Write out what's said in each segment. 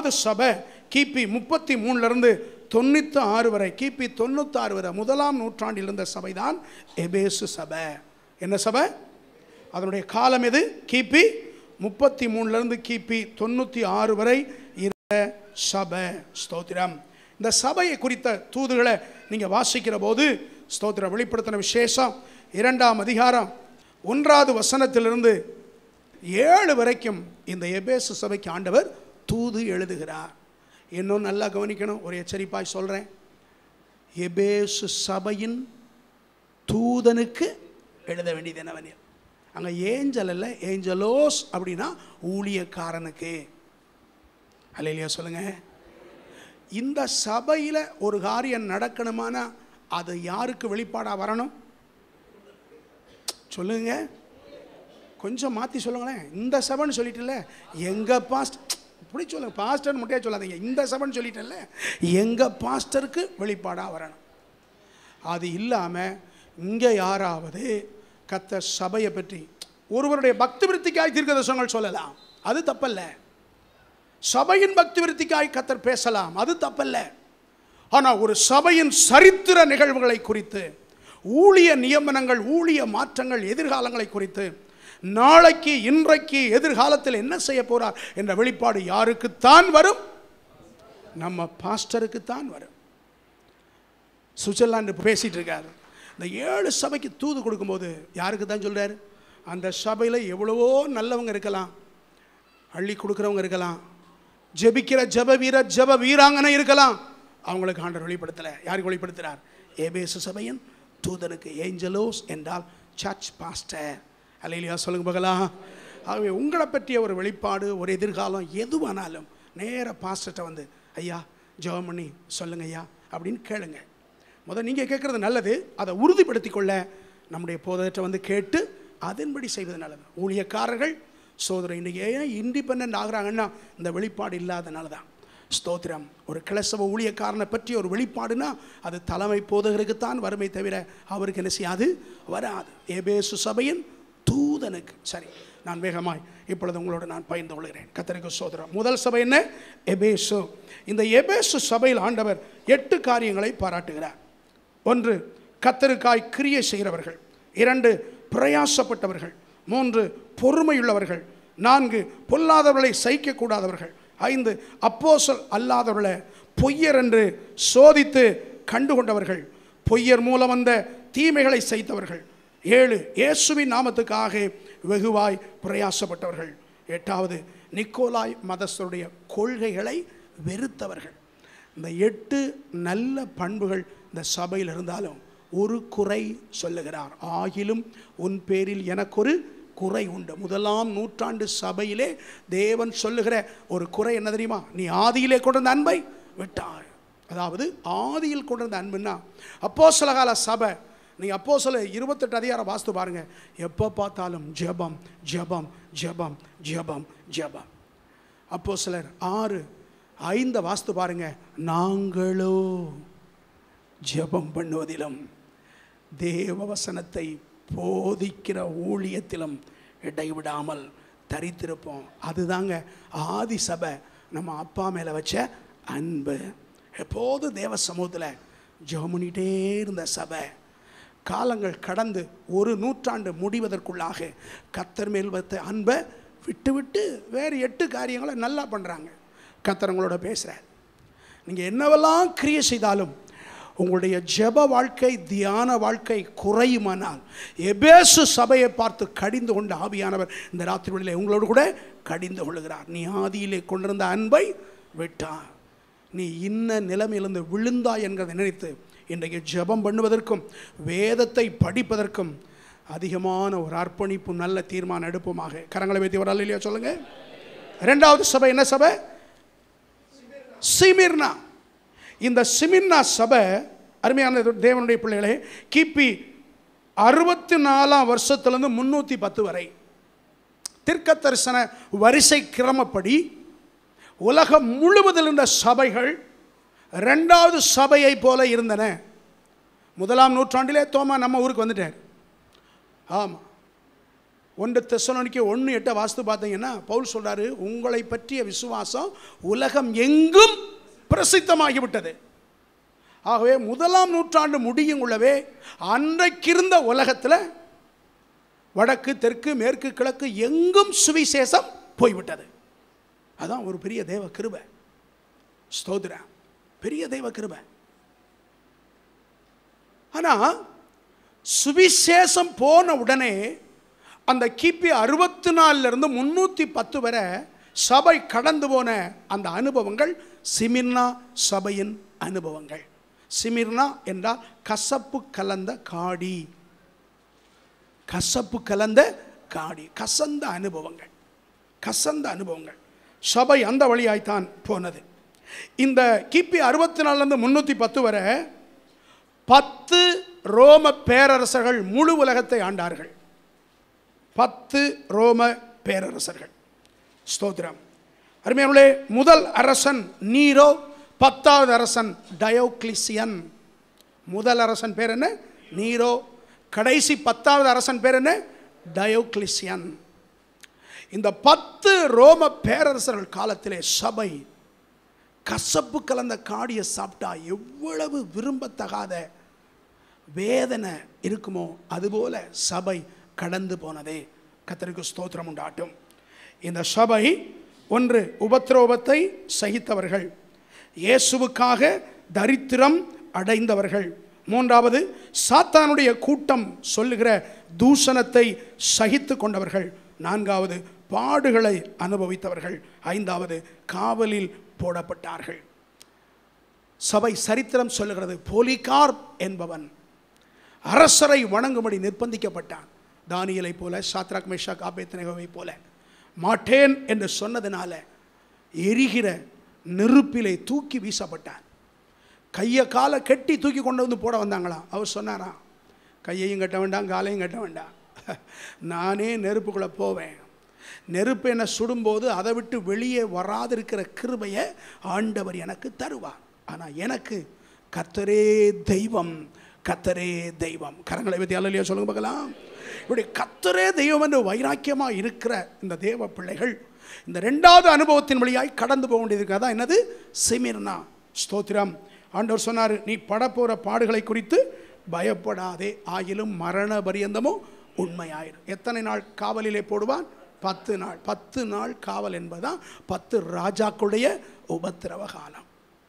முதலாவது சபை கிபி முப்பத்தி மூணுலேருந்து தொண்ணூற்றி ஆறு வரை கிபி தொண்ணூத்தாறு வரை முதலாம் நூற்றாண்டில் இருந்த சபை தான் எபேசு சபை என்ன சபை அதனுடைய காலம் எது கிபி முப்பத்தி மூணுலேருந்து கிபி தொண்ணூற்றி ஆறு வரை இருந்த சபை ஸ்தோத்திரம் இந்த சபையை குறித்த தூதுகளை நீங்கள் வாசிக்கிற போது ஸ்தோத்திர வெளிப்படுத்தின விசேஷம் இரண்டாம் அதிகாரம் ஒன்றாவது வசனத்திலிருந்து ஏழு வரைக்கும் இந்த எபேசு சபைக்கு ஆண்டவர் தூது எழுதுகிறார் இன்னும் நல்லா கவனிக்கணும் ஒரு எச்சரிப்பாய் சொல்கிறேன் எபேசு சபையின் தூதனுக்கு எழுத வேண்டியது என்னவெனில் அங்கே ஏஞ்சல் இல்லை ஏஞ்சலோஸ் அப்படின்னா ஊழியக்காரனுக்கு அல்லையா சொல்லுங்க இந்த சபையில் ஒரு காரியம் நடக்கணுமானா அது யாருக்கு வெளிப்பாடாக வரணும் சொல்லுங்க கொஞ்சம் மாற்றி சொல்லுங்களேன் இந்த சபைன்னு சொல்லிட்டுல எங்கள் பாஸ்ட் இப்படி சொல்லுங்க பாஸ்டர் மட்டும் சொல்லாதீங்க இந்த சபைன்னு சொல்லிட்டேன்ல எங்கள் பாஸ்டருக்கு வெளிப்பாடாக வரணும் அது இல்லாமல் இங்கே யாராவது கத்த சபையை பற்றி ஒருவருடைய பக்தி விருத்திக்காய் தீர்க்கதர்சனங்கள் சொல்லலாம் அது தப்பல்ல சபையின் பக்தி விருத்திக்காய் கத்தர் பேசலாம் அது தப்பல்ல ஆனால் ஒரு சபையின் சரித்திர நிகழ்வுகளை குறித்து ஊழிய நியமனங்கள் ஊழிய மாற்றங்கள் எதிர்காலங்களை குறித்து நாளைக்கு இன்றைக்கு எதிர்காலத்தில் என்ன செய்ய போறார் என்ற வெளிப்பாடு யாருக்குத்தான் வரும் நம்ம பாஸ்டருக்குத்தான் வரும் சுவிட்சர்லாந்து பேசிட்டு இருக்காரு இந்த ஏழு சபைக்கு தூது கொடுக்கும்போது யாருக்கு தான் சொல்றாரு அந்த சபையில் எவ்வளவோ நல்லவங்க இருக்கலாம் அள்ளி கொடுக்குறவங்க இருக்கலாம் ஜெபிக்கிற ஜெப வீரர் ஜெப வீராங்கனை இருக்கலாம் அவங்களுக்கு ஆண்டவர் வெளிப்படுத்தலை யாருக்கு வெளிப்படுத்துகிறார் ஏபேசு சபையின் தூதனுக்கு ஏஞ்சலோஸ் என்றால் சர்ச் பாஸ்டர் அல்லையா சொல்லுங்க பார்க்கலாம் ஆகவே உங்களை பற்றிய ஒரு வெளிப்பாடு ஒரு எதிர்காலம் எதுவானாலும் நேர பாஸ்டர்கிட்ட வந்து ஐயா ஜெபம் பண்ணி சொல்லுங்க ஐயா அப்படின்னு கேளுங்க முதல் நீங்கள் கேட்குறது நல்லது அதை உறுதிப்படுத்திக் கொள்ள நம்முடைய போதகத்தை வந்து கேட்டு அதன்படி செய்வது நல்லது ஊழியக்காரர்கள் சோதரை இன்றைக்கி ஏன் இண்டிபெண்ட் ஆகுறாங்கன்னா இந்த வெளிப்பாடு இல்லாதனால தான் ஸ்தோத்திரம் ஒரு கிளசவ ஊழியக்காரனை பற்றி ஒரு வெளிப்பாடுனா அது தலைமை போதகருக்குத்தான் வறுமை தவிர அவருக்கு என்ன செய்யாது வராது ஏபேசு சபையின் தூதனுக்கு சரி நான் வேகமாய் இப்பொழுது உங்களோட நான் பகிர்ந்து கொள்கிறேன் கத்தரிக்கு சோதரம் முதல் சபை என்ன எபேசு இந்த எபேசு சபையில் ஆண்டவர் எட்டு காரியங்களை பாராட்டுகிறார் ஒன்று கத்தருக்காய் கிரியை செய்கிறவர்கள் இரண்டு பிரயாசப்பட்டவர்கள் மூன்று பொறுமையுள்ளவர்கள் நான்கு பொல்லாதவர்களை சகிக்கக்கூடாதவர்கள் ஐந்து அப்போசல் அல்லாதவர்களை பொய்யர் என்று சோதித்து கண்டுகொண்டவர்கள் பொய்யர் மூலம் வந்த தீமைகளை செய்தவர்கள் ஏழு இயேசுவின் நாமத்துக்காக வெகுவாய் பிரயாசப்பட்டவர்கள் எட்டாவது நிக்கோலாய் மதஸ்தருடைய கொள்கைகளை வெறுத்தவர்கள் இந்த எட்டு நல்ல பண்புகள் இந்த சபையில் இருந்தாலும் ஒரு குறை சொல்லுகிறார் ஆகிலும் உன் பேரில் எனக்கொரு குறை உண்டு முதலாம் நூற்றாண்டு சபையிலே தேவன் சொல்லுகிற ஒரு குறை என்ன தெரியுமா நீ ஆதியிலே கொண்டிருந்த அன்பை விட்டாய் அதாவது ஆதியில் கொண்டிருந்த அன்புன்னா அப்போ சில கால சபை நீங்கள் அப்போ சில இருபத்தெட்டு அதிகாரம் வாஸ்து பாருங்க எப்போ பார்த்தாலும் ஜெபம் ஜெபம் ஜெபம் ஜெபம் ஜெபம் அப்போ சிலர் ஆறு ஐந்த வாஸ்து பாருங்க நாங்களோ ஜெபம் பண்ணுவதிலும் தேவ வசனத்தை போதிக்கிற ஊழியத்திலும் இடைவிடாமல் தரித்திருப்போம் அதுதாங்க ஆதி சபை நம்ம அப்பா மேலே வச்ச அன்பு எப்போது தேவ சமூகத்தில் ஜெபம் பண்ணிகிட்டே இருந்த சபை காலங்கள் கடந்து ஒரு நூற்றாண்டு முடிவதற்குள்ளாக கத்தர் மேல் வைத்த அன்பை விட்டு விட்டு வேறு எட்டு காரியங்களை நல்லா பண்ணுறாங்க கத்தரங்களோட பேசுகிறார் நீங்கள் என்னவெல்லாம் கிரியை செய்தாலும் உங்களுடைய ஜெப வாழ்க்கை தியான வாழ்க்கை குறையுமானால் எபேசு சபையை பார்த்து கடிந்து கொண்ட ஆவியானவர் இந்த ராத்திரி வேளையிலே உங்களோடு கூட கடிந்து கொள்கிறார் நீ ஆதியிலே கொண்டிருந்த அன்பை விட்டார் நீ இன்ன நிலைமையிலிருந்து விழுந்தாய் என்கிறதை நினைத்து இன்றைக்கு ஜெபம் பண்ணுவதற்கும் வேதத்தை படிப்பதற்கும் அதிகமான ஒரு அர்ப்பணிப்பு நல்ல தீர்மானம் எடுப்போமாக கரங்களை வைத்து ஒரு இல்லையா சொல்லுங்க ரெண்டாவது சபை என்ன சபை சிமிர்னா இந்த சிமிர்னா சபை அருமையான தேவனுடைய பிள்ளைகளே கிபி அறுபத்தி நாலாம் வருஷத்துலேருந்து முந்நூற்றி பத்து வரை தீர்க்க தரிசன வரிசை கிரமப்படி உலகம் முழுவதில் இருந்த சபைகள் ரெண்டாவது சபையை போல இருந்தன முதலாம் நூற்றாண்டிலே தோமா நம்ம ஊருக்கு வந்துட்டார் ஆமாம் ஒன்று தெசலோனிக்க ஒன்று எட்ட வாஸ்து பார்த்தீங்கன்னா பவுல் சொல்றாரு உங்களை பற்றிய விசுவாசம் உலகம் எங்கும் பிரசித்தமாகிவிட்டது ஆகவே முதலாம் நூற்றாண்டு முடியும் உள்ளவே அன்றைக்கிருந்த உலகத்தில் வடக்கு தெற்கு மேற்கு கிழக்கு எங்கும் சுவிசேஷம் போய்விட்டது அதான் ஒரு பெரிய தேவ கிருபை ஸ்தோத்ரா பெரிய தெய்வ கிருபை ஆனா சுவிசேஷம் போன உடனே அந்த கிபி அறுபத்தி நாலுல இருந்து முன்னூத்தி பத்து வரை சபை கடந்து போன அந்த அனுபவங்கள் சிமிர்னா சபையின் அனுபவங்கள் சிமிர்னா என்றால் கசப்பு கலந்த காடி கசப்பு கலந்த காடி கசந்த அனுபவங்கள் கசந்த அனுபவங்கள் சபை அந்த வழியாய்த்தான் போனது இந்த கிபி அறுபத்தி நாலுலேருந்து முந்நூற்றி பத்து வரை பத்து ரோம பேரரசர்கள் முழு உலகத்தை ஆண்டார்கள் பத்து ரோம பேரரசர்கள் ஸ்தோத்திரம் அருமையானே முதல் அரசன் நீரோ பத்தாவது அரசன் டயோக்ளிசியன் முதல் அரசன் பேர் என்ன நீரோ கடைசி பத்தாவது அரசன் பேர் என்ன டயோக்ளிசியன் இந்த பத்து ரோம பேரரசர்கள் காலத்திலே சபை கசப்பு கலந்த காடியை சாப்பிட்டா எவ்வளவு விரும்பத்தகாத வேதனை இருக்குமோ அதுபோல சபை கடந்து போனதே கத்தருக்கு ஸ்தோத்திரம் உண்டாட்டும் இந்த சபை ஒன்று உபத்திரோபத்தை சகித்தவர்கள் இயேசுவுக்காக தரித்திரம் அடைந்தவர்கள் மூன்றாவது சாத்தானுடைய கூட்டம் சொல்லுகிற தூஷணத்தை சகித்து கொண்டவர்கள் நான்காவது பாடுகளை அனுபவித்தவர்கள் ஐந்தாவது காவலில் போடப்பட்டார்கள் சபை சரித்திரம் சொல்லுகிறது போலிகார் என்பவன் அரசரை வணங்கும்படி நிர்பந்திக்கப்பட்டான் தானியலை போல சாத்ராக் மேஷா காபேத்னேகோவை போல மாட்டேன் என்று சொன்னதுனால எரிகிற நெருப்பிலே தூக்கி வீசப்பட்டான் கையை காலை கட்டி தூக்கி கொண்டு வந்து போட வந்தாங்களாம் அவர் சொன்னாராம் கையையும் கட்ட வேண்டாம் காலையும் கட்ட வேண்டாம் நானே நெருப்புக்குள்ளே போவேன் நெருப்பு என்னை சுடும்போது அதை விட்டு வெளியே வராதிருக்கிற கிருபையை ஆண்டவர் எனக்கு தருவார் ஆனால் எனக்கு கத்தரே தெய்வம் கத்தரே தெய்வம் கரங்களை பற்றி அல்லையா சொல்லுங்க பார்க்கலாம் இப்படி கத்தரே தெய்வம் என்று வைராக்கியமாக இருக்கிற இந்த தேவ பிள்ளைகள் இந்த ரெண்டாவது அனுபவத்தின் வழியாய் கடந்து போக வேண்டியது அதான் என்னது சிமிர்னா ஸ்தோத்திரம் ஆண்டவர் சொன்னார் நீ படப்போகிற பாடுகளை குறித்து பயப்படாதே ஆயிலும் மரண பரியந்தமும் உண்மையாயிரும் எத்தனை நாள் காவலிலே போடுவான் பத்து நாள் பத்து நாள் காவல் என்பதுதான் பத்து ராஜாக்களுடைய உபத்திரவ காலம்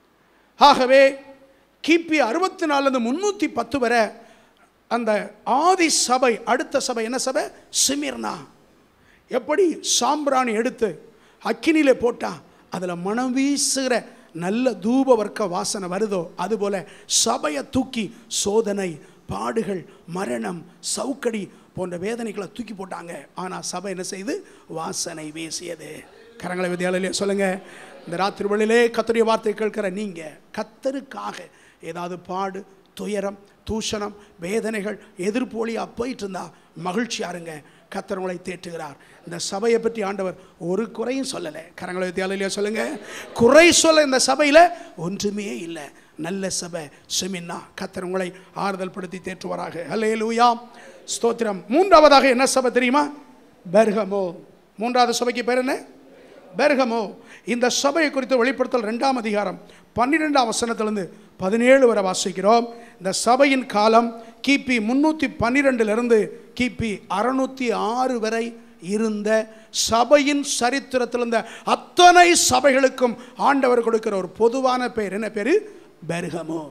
ஆகவே கிபி அறுபத்தி நாலுலேருந்து முந்நூற்றி பத்து வரை அந்த ஆதி சபை அடுத்த சபை என்ன சபை சிமிர்னா எப்படி சாம்பிராணி எடுத்து அக்கினியில் போட்டா அதில் மனம் வீசுகிற நல்ல தூப வர்க்க வாசனை வருதோ அதுபோல சபையை தூக்கி சோதனை பாடுகள் மரணம் சவுக்கடி போன்ற வேதனைகளை தூக்கி போட்டாங்க ஆனால் சபை என்ன செய்து வாசனை வீசியது கரங்களை வித்தியாலயிலே சொல்லுங்க இந்த ராத்திரி வேளையிலே கத்தருடைய வார்த்தை கேட்கிற நீங்க கத்தருக்காக ஏதாவது பாடு துயரம் தூஷணம் வேதனைகள் எதிர்ப்போலியா போயிட்டு இருந்தா மகிழ்ச்சியா இருங்க கத்தர் உங்களை தேற்றுகிறார் இந்த சபையை பற்றி ஆண்டவர் ஒரு குறையும் சொல்லலை கரங்களை வித்தியாலயிலே சொல்லுங்க குறை சொல்ல இந்த சபையில் ஒன்றுமே இல்லை நல்ல சபை செமின்னா கத்தர் உங்களை ஆறுதல் படுத்தி தேற்றுவாராக ஹலே லூயா ஸ்தோத்திரம் மூன்றாவதாக என்ன சபை தெரியுமா பெர்கமோ மூன்றாவது சபைக்கு பேர் என்ன பெர்கமோ இந்த சபையை குறித்து வெளிப்படுத்தல் ரெண்டாம் அதிகாரம் பன்னிரெண்டாம் வசனத்திலிருந்து பதினேழு வரை வாசிக்கிறோம் இந்த சபையின் காலம் கிபி முன்னூற்றி பன்னிரெண்டிலிருந்து கிபி அறுநூற்றி ஆறு வரை இருந்த சபையின் சரித்திரத்தில் இருந்த அத்தனை சபைகளுக்கும் ஆண்டவர் கொடுக்கிற ஒரு பொதுவான பெயர் என்ன பேர் பெர்கமோ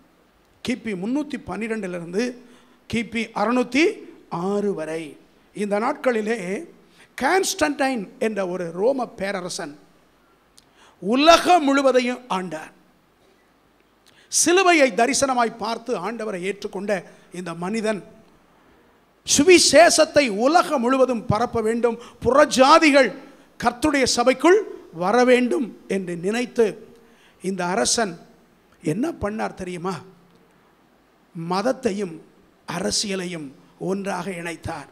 கிபி முன்னூற்றி பன்னிரெண்டிலிருந்து கிபி அறுநூற்றி ஆறு வரை இந்த நாட்களிலே கான்ஸ்டன்டைன் என்ற ஒரு ரோம பேரரசன் உலகம் முழுவதையும் ஆண்டார் சிலுவையை தரிசனமாய் பார்த்து ஆண்டவரை ஏற்றுக்கொண்ட இந்த மனிதன் சுவிசேஷத்தை உலகம் முழுவதும் பரப்ப வேண்டும் புறஜாதிகள் கர்த்துடைய சபைக்குள் வர வேண்டும் என்று நினைத்து இந்த அரசன் என்ன பண்ணார் தெரியுமா மதத்தையும் அரசியலையும் ஒன்றாக இணைத்தார்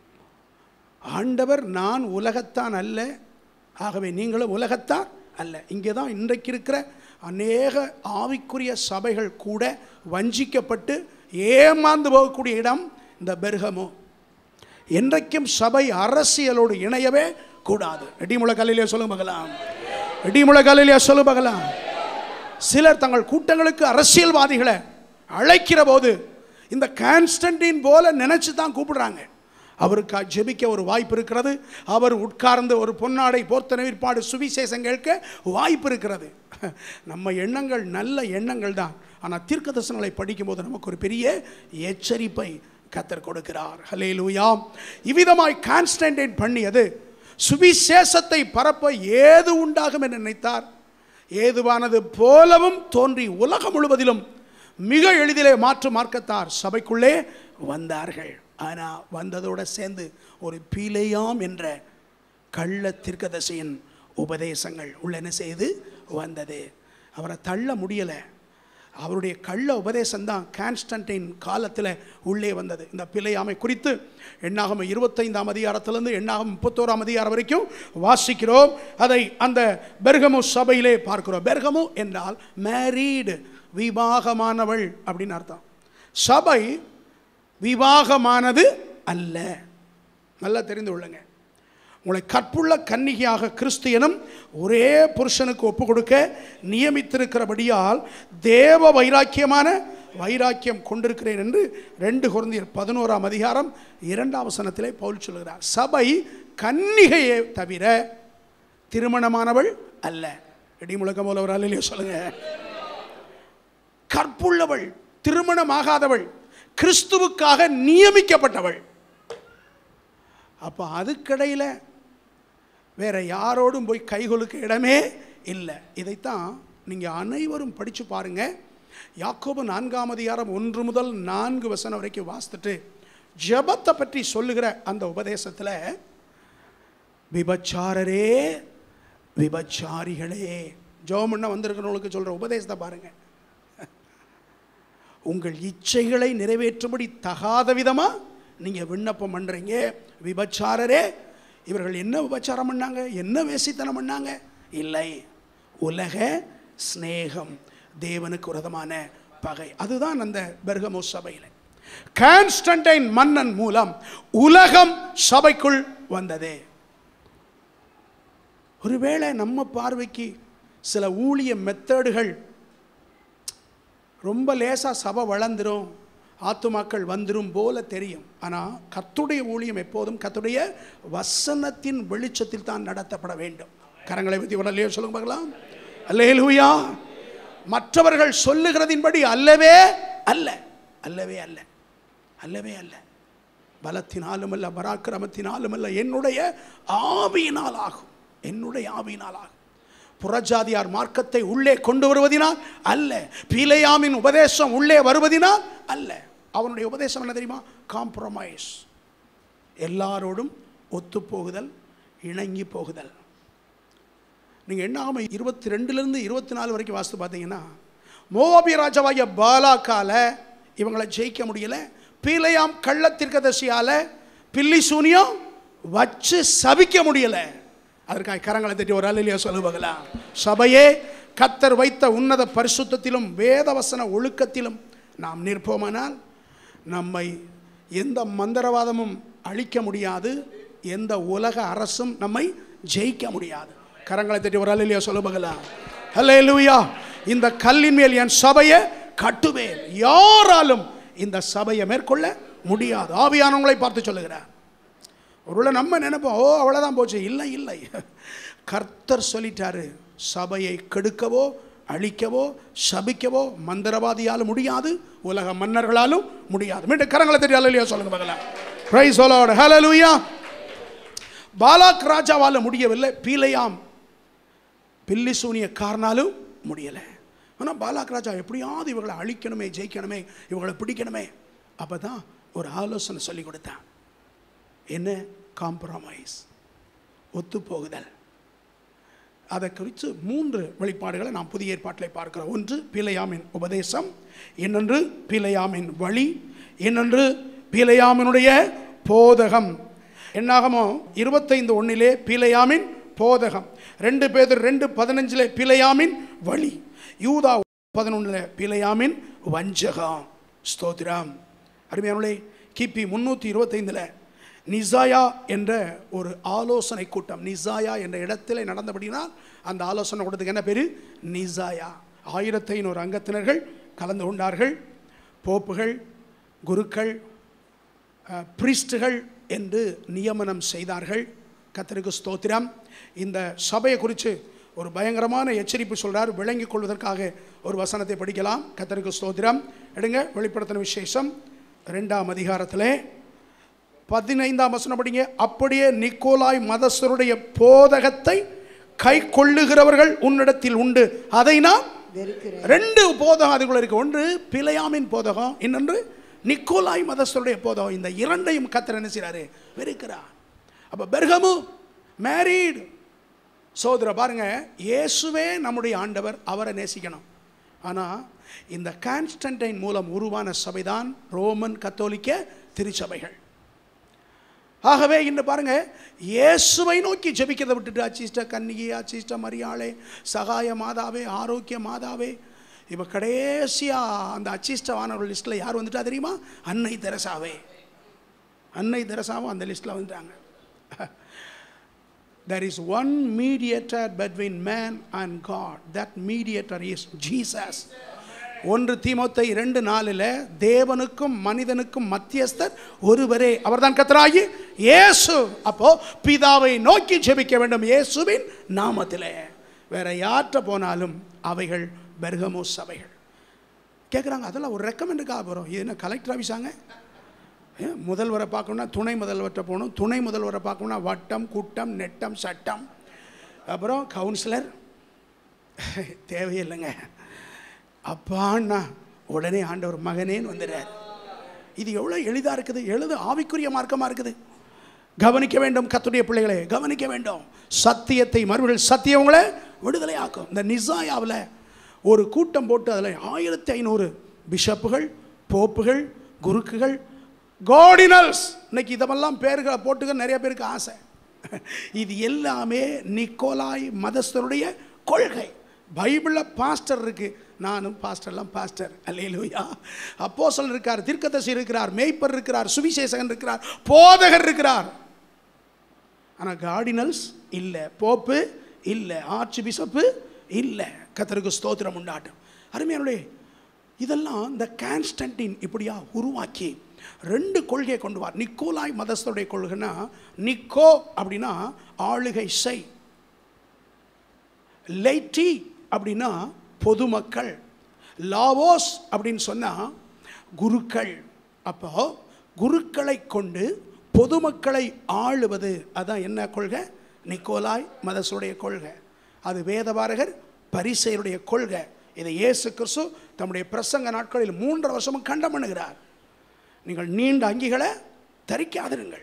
ஆண்டவர் நான் உலகத்தான் அல்ல ஆகவே நீங்களும் உலகத்தான் அல்ல இங்கே தான் இன்றைக்கு இருக்கிற அநேக ஆவிக்குரிய சபைகள் கூட வஞ்சிக்கப்பட்டு ஏமாந்து போகக்கூடிய இடம் இந்த பெர்கமோ என்றைக்கும் சபை அரசியலோடு இணையவே கூடாது இடிமுள கல்லிலே சொல்லுங்க பார்க்கலாம் இடிமுள கல்லிலே சொல்லுங்க பார்க்கலாம் சிலர் தங்கள் கூட்டங்களுக்கு அரசியல்வாதிகளை அழைக்கிற போது இந்த கான்ஸ்டன்டின் போல நினைச்சு தான் கூப்பிடுறாங்க அவருக்கு ஜெபிக்க ஒரு வாய்ப்பு இருக்கிறது அவர் உட்கார்ந்து ஒரு பொன்னாடை போர்த்த நிற்பாடு சுவிசேஷம் கேட்க வாய்ப்பு இருக்கிறது நம்ம எண்ணங்கள் நல்ல எண்ணங்கள் தான் ஆனால் தீர்க்க தரிசனங்களை படிக்கும்போது நமக்கு ஒரு பெரிய எச்சரிப்பை கத்தர் கொடுக்கிறார் ஹலே லூயாம் இவ்விதமாய் கான்ஸ்டன்டைன் பண்ணியது சுவிசேஷத்தை பரப்ப ஏது உண்டாகும் என்று நினைத்தார் ஏதுவானது போலவும் தோன்றி உலகம் முழுவதிலும் மிக எளிதிலே மாற்று மார்க்கத்தார் சபைக்குள்ளே வந்தார்கள் ஆனால் வந்ததோடு சேர்ந்து ஒரு பீலையாம் என்ற கள்ள தீர்க்கதரிசியின் உபதேசங்கள் உள்ள என்ன செய்து வந்தது அவரை தள்ள முடியலை அவருடைய கள்ள உபதேசம் தான் கான்ஸ்டன்டைன் காலத்தில் உள்ளே வந்தது இந்த பிழையாமை குறித்து எண்ணாகம் இருபத்தைந்தாம் அதிகாரத்திலிருந்து எண்ணாகம் முப்பத்தோராம் அதிகாரம் வரைக்கும் வாசிக்கிறோம் அதை அந்த பெர்கமு சபையிலே பார்க்கிறோம் பெர்கமு என்றால் மேரீடு விவாகமானவள் அப்படின்னு அர்த்தம் சபை விவாகமானது அல்ல நல்லா தெரிந்து கொள்ளுங்க உங்களை கற்புள்ள கன்னிகையாக கிறிஸ்தியனும் ஒரே புருஷனுக்கு ஒப்பு கொடுக்க நியமித்திருக்கிறபடியால் தேவ வைராக்கியமான வைராக்கியம் கொண்டிருக்கிறேன் என்று ரெண்டு குழந்தையர் பதினோராம் அதிகாரம் இரண்டாம் வசனத்திலே பவுல் சொல்கிறார் சபை கன்னிகையே தவிர திருமணமானவள் அல்ல இடி முழக்கம் போல ஒரு அலையிலே சொல்லுங்க கற்புள்ளவள் திருமணமாகாதவள் கிறிஸ்துவுக்காக நியமிக்கப்பட்டவள் அப்போ அதுக்கடையில் வேற யாரோடும் போய் கைகொலுக்க இடமே இல்லை இதைத்தான் நீங்கள் அனைவரும் படித்து பாருங்க யாக்கோபு நான்காம் அதிகாரம் ஒன்று முதல் நான்கு வசனம் வரைக்கும் வாசித்துட்டு ஜெபத்தை பற்றி சொல்லுகிற அந்த உபதேசத்தில் விபச்சாரரே விபச்சாரிகளே ஜோமண்ணா வந்திருக்கிறவங்களுக்கு சொல்கிற உபதேசத்தை பாருங்க உங்கள் இச்சைகளை நிறைவேற்றும்படி தகாத விதமாக நீங்கள் விண்ணப்பம் பண்ணுறீங்க விபச்சாரரே இவர்கள் என்ன விபச்சாரம் பண்ணாங்க என்ன வேசித்தனம் பண்ணாங்க இல்லை உலக ஸ்நேகம் தேவனுக்கு விரதமான பகை அதுதான் அந்த பெர்கமோ சபையில் கான்ஸ்டன்டைன் மன்னன் மூலம் உலகம் சபைக்குள் வந்தது ஒருவேளை நம்ம பார்வைக்கு சில ஊழிய மெத்தடுகள் ரொம்ப லேசாக சபை வளர்ந்துரும் ஆத்துமாக்கள் வந்துரும் போல தெரியும் ஆனால் கத்துடைய ஊழியம் எப்போதும் கத்துடைய வசனத்தின் வெளிச்சத்தில் தான் நடத்தப்பட வேண்டும் கரங்களை பற்றி உடனே சொல்லுங்க பார்க்கலாம் அல்லேலூயா மற்றவர்கள் சொல்லுகிறதின்படி அல்லவே அல்ல அல்லவே அல்ல அல்லவே அல்ல பலத்தினாலும் அல்ல பராக்கிரமத்தினாலும் அல்ல என்னுடைய ஆவியினால் ஆகும் என்னுடைய ஆவியினால் ஆகும் புறஜாதியார் மார்க்கத்தை உள்ளே கொண்டு வருவதினால் அல்ல பீலையாமின் உபதேசம் உள்ளே வருவதினால் அல்ல அவனுடைய உபதேசம் என்ன தெரியுமா காம்ப்ரமைஸ் எல்லாரோடும் ஒத்து போகுதல் இணங்கி போகுதல் நீங்கள் என்ன ஆகும் இருபத்தி ரெண்டுலேருந்து இருபத்தி நாலு வரைக்கும் வாசித்து பார்த்தீங்கன்னா மோவாபிய ராஜாவாகிய பாலாக்கால இவங்களை ஜெயிக்க முடியல பீலையாம் கள்ளத்திற்கதசியால பில்லி சூனியம் வச்சு சபிக்க முடியலை அதற்காக கரங்களை தட்டி ஒரு அலையிலையோ சொல்லுவாங்களா சபையே கத்தர் வைத்த உன்னத பரிசுத்தத்திலும் வேதவசன ஒழுக்கத்திலும் நாம் நிற்போமானால் நம்மை எந்த மந்திரவாதமும் அழிக்க முடியாது எந்த உலக அரசும் நம்மை ஜெயிக்க முடியாது கரங்களை தட்டி ஒரு அலையிலையோ சொல்லுவாங்களா ஹலே லூயா இந்த கல்லின் மேல் என் சபையை கட்டுவேன் யாராலும் இந்த சபையை மேற்கொள்ள முடியாது ஆவியானவங்களை பார்த்து சொல்லுகிறார் ஒருவேளை நம்ம நினைப்போம் ஓ அவ்வளோதான் போச்சு இல்லை இல்லை கர்த்தர் சொல்லிட்டாரு சபையை கெடுக்கவோ அழிக்கவோ சபிக்கவோ மந்திரவாதியாலும் முடியாது உலக மன்னர்களாலும் முடியாது மீண்டும் கரங்களை தெரியும் அல்லையா சொல்லுங்க பார்க்கலாம் பிரைஸ் ஓலோட ஹalleluya பாலாக் ராஜாவால் முடியவில்லை பீலையாம் பில்லி சூனிய காரணாலும் முடியலை ஆனால் பாலாக் ராஜா எப்படியாவது இவங்களை அழிக்கணுமே ஜெயிக்கணுமே இவங்களை பிடிக்கணுமே அப்போ தான் ஒரு ஆலோசனை சொல்லி கொடுத்தான் என்ன காம்ப்ரமைஸ் ஒத்துப்போகுதல் அதை குறித்து மூன்று வெளிப்பாடுகளை நாம் புதிய ஏற்பாட்டில் பார்க்கிறோம் ஒன்று பிழையாமின் உபதேசம் இன்னொன்று பிழையாமின் வழி இன்னொன்று பிழையாமினுடைய போதகம் என்னாகமோ இருபத்தைந்து ஒன்றிலே பிழையாமின் போதகம் ரெண்டு பேர் ரெண்டு பதினஞ்சில் பிழையாமின் வழி யூதா பதினொன்றில் பிழையாமின் வஞ்சகம் ஸ்தோத்திரம் அருமையானுளே கிபி முந்நூற்றி இருபத்தைந்தில் நிசாயா என்ற ஒரு ஆலோசனை கூட்டம் நிசாயா என்ற இடத்திலே நடந்தபடினால் அந்த ஆலோசனை கூட்டத்துக்கு என்ன பேர் நிசாயா ஆயிரத்தி ஐநூறு அங்கத்தினர்கள் கலந்து கொண்டார்கள் போப்புகள் குருக்கள் பிரிஸ்டுகள் என்று நியமனம் செய்தார்கள் கத்தருக்கு ஸ்தோத்திரம் இந்த சபையை குறித்து ஒரு பயங்கரமான எச்சரிப்பு சொல்றார் விளங்கிக் கொள்வதற்காக ஒரு வசனத்தை படிக்கலாம் கத்தருக்கு ஸ்தோத்திரம் எடுங்க வெளிப்படுத்தின விசேஷம் ரெண்டாம் அதிகாரத்திலே பதினைந்தாம் வசனம் படிங்க அப்படியே நிக்கோலாய் மதஸ்தருடைய போதகத்தை கை கொள்ளுகிறவர்கள் உன்னிடத்தில் உண்டு அதை நான் வெறுக்கிறேன் ரெண்டு போதகம் அதுக்குள்ள இருக்கு ஒன்று பிழையாமின் போதகம் இன்னொன்று நிக்கோலாய் மதஸ்தருடைய போதகம் இந்த இரண்டையும் கத்தர் என்ன செய்றாரு வெறுக்கிறார் அப்ப பெர்கமு மேரீடு சோதர பாருங்க இயேசுவே நம்முடைய ஆண்டவர் அவரை நேசிக்கணும் ஆனால் இந்த கான்ஸ்டன்டைன் மூலம் உருவான சபைதான் ரோமன் கத்தோலிக்க திருச்சபைகள் ஆகவே இன்று பாருங்க இயேசுவை நோக்கி ஜெபிக்கிறதை விட்டுட்டு அச்சிஷ்ட கன்னிகை அச்சிஷ்ட மரியாளே சகாய மாதாவே ஆரோக்கிய மாதாவே இப்போ கடைசியாக அந்த அச்சிஷ்டவானவர்கள் லிஸ்ட்டில் யார் வந்துட்டா தெரியுமா அன்னை தெரசாவே அன்னை தெரசாவும் அந்த லிஸ்ட்டில் வந்துட்டாங்க there is one mediator between man and God that mediator is Jesus ஒன்று தீமோத்தை இரண்டு நாளில் தேவனுக்கும் மனிதனுக்கும் மத்தியஸ்தர் ஒருவரே அவர்தான் கத்தராகி இயேசு அப்போ பிதாவை நோக்கி ஜெபிக்க வேண்டும் இயேசுவின் நாமத்திலே வேற யார்கிட்ட போனாலும் அவைகள் பெர்கமோ சபைகள் கேட்குறாங்க அதெல்லாம் ஒரு ரெக்கமெண்டுக்காக போகிறோம் இது என்ன கலெக்டர் ஆஃபீஸாங்க ஏன் முதல்வரை பார்க்கணும்னா துணை முதல்வர்கிட்ட போகணும் துணை முதல்வரை பார்க்கணும்னா வட்டம் குட்டம் நெட்டம் சட்டம் அப்புறம் கவுன்சிலர் தேவையில்லைங்க அப்பான்னா உடனே ஆண்டவர் மகனேன்னு வந்துடுறார் இது எவ்வளோ எளிதாக இருக்குது எழுது ஆவிக்குரிய மார்க்கமாக இருக்குது கவனிக்க வேண்டும் கத்துடைய பிள்ளைகளே கவனிக்க வேண்டும் சத்தியத்தை மறுபடியும் சத்தியம் உங்களை விடுதலை ஆக்கும் இந்த நிசாயாவில் ஒரு கூட்டம் போட்டு அதில் ஆயிரத்தி ஐநூறு பிஷப்புகள் போப்புகள் குருக்குகள் கார்டினல்ஸ் இன்னைக்கு இதெல்லாம் பேர்களை போட்டுக்க நிறைய பேருக்கு ஆசை இது எல்லாமே நிக்கோலாய் மதஸ்தருடைய கொள்கை பைபிளில் பாஸ்டர் இருக்கு நானும் பாஸ்டர்லாம் பாஸ்டர் அல்லேலூயா அப்போஸ்தலர் இருக்கார் தீர்க்கதரிசி இருக்கிறார் மேய்ப்பர் இருக்கிறார் சுவிசேஷகன் இருக்கிறார் போதகர் இருக்கிறார் ஆனால் கார்டினல்ஸ் இல்லை போப்பு இல்லை ஆர்ச்சி பிஷப்பு இல்லை கத்தருக்கு ஸ்தோத்திரம் உண்டாட்டும் அருமையானுடைய இதெல்லாம் இந்த கான்ஸ்டன்டின் இப்படியா உருவாக்கி ரெண்டு கொள்கையை கொண்டு வார் நிக்கோலாய் மதஸ்தருடைய கொள்கைன்னா நிக்கோ அப்படின்னா ஆளுகை செய் லைட்டி அப்படின்னா பொதுமக்கள் லாவோஸ் அப்படின்னு சொன்னால் குருக்கள் அப்போ குருக்களை கொண்டு பொதுமக்களை ஆளுவது அதான் என்ன கொள்கை நிக்கோலாய் மதசுடைய கொள்கை அது வேதபாரகர் பரிசெயருடைய கொள்கை இதை இயேசு கிறிஸ்து தம்முடைய பிரசங்க நாட்களில் மூன்றரை வருஷமும் கண்டம் பண்ணுகிறார் நீங்கள் நீண்ட அங்கிகளை தரிக்காதிருங்கள்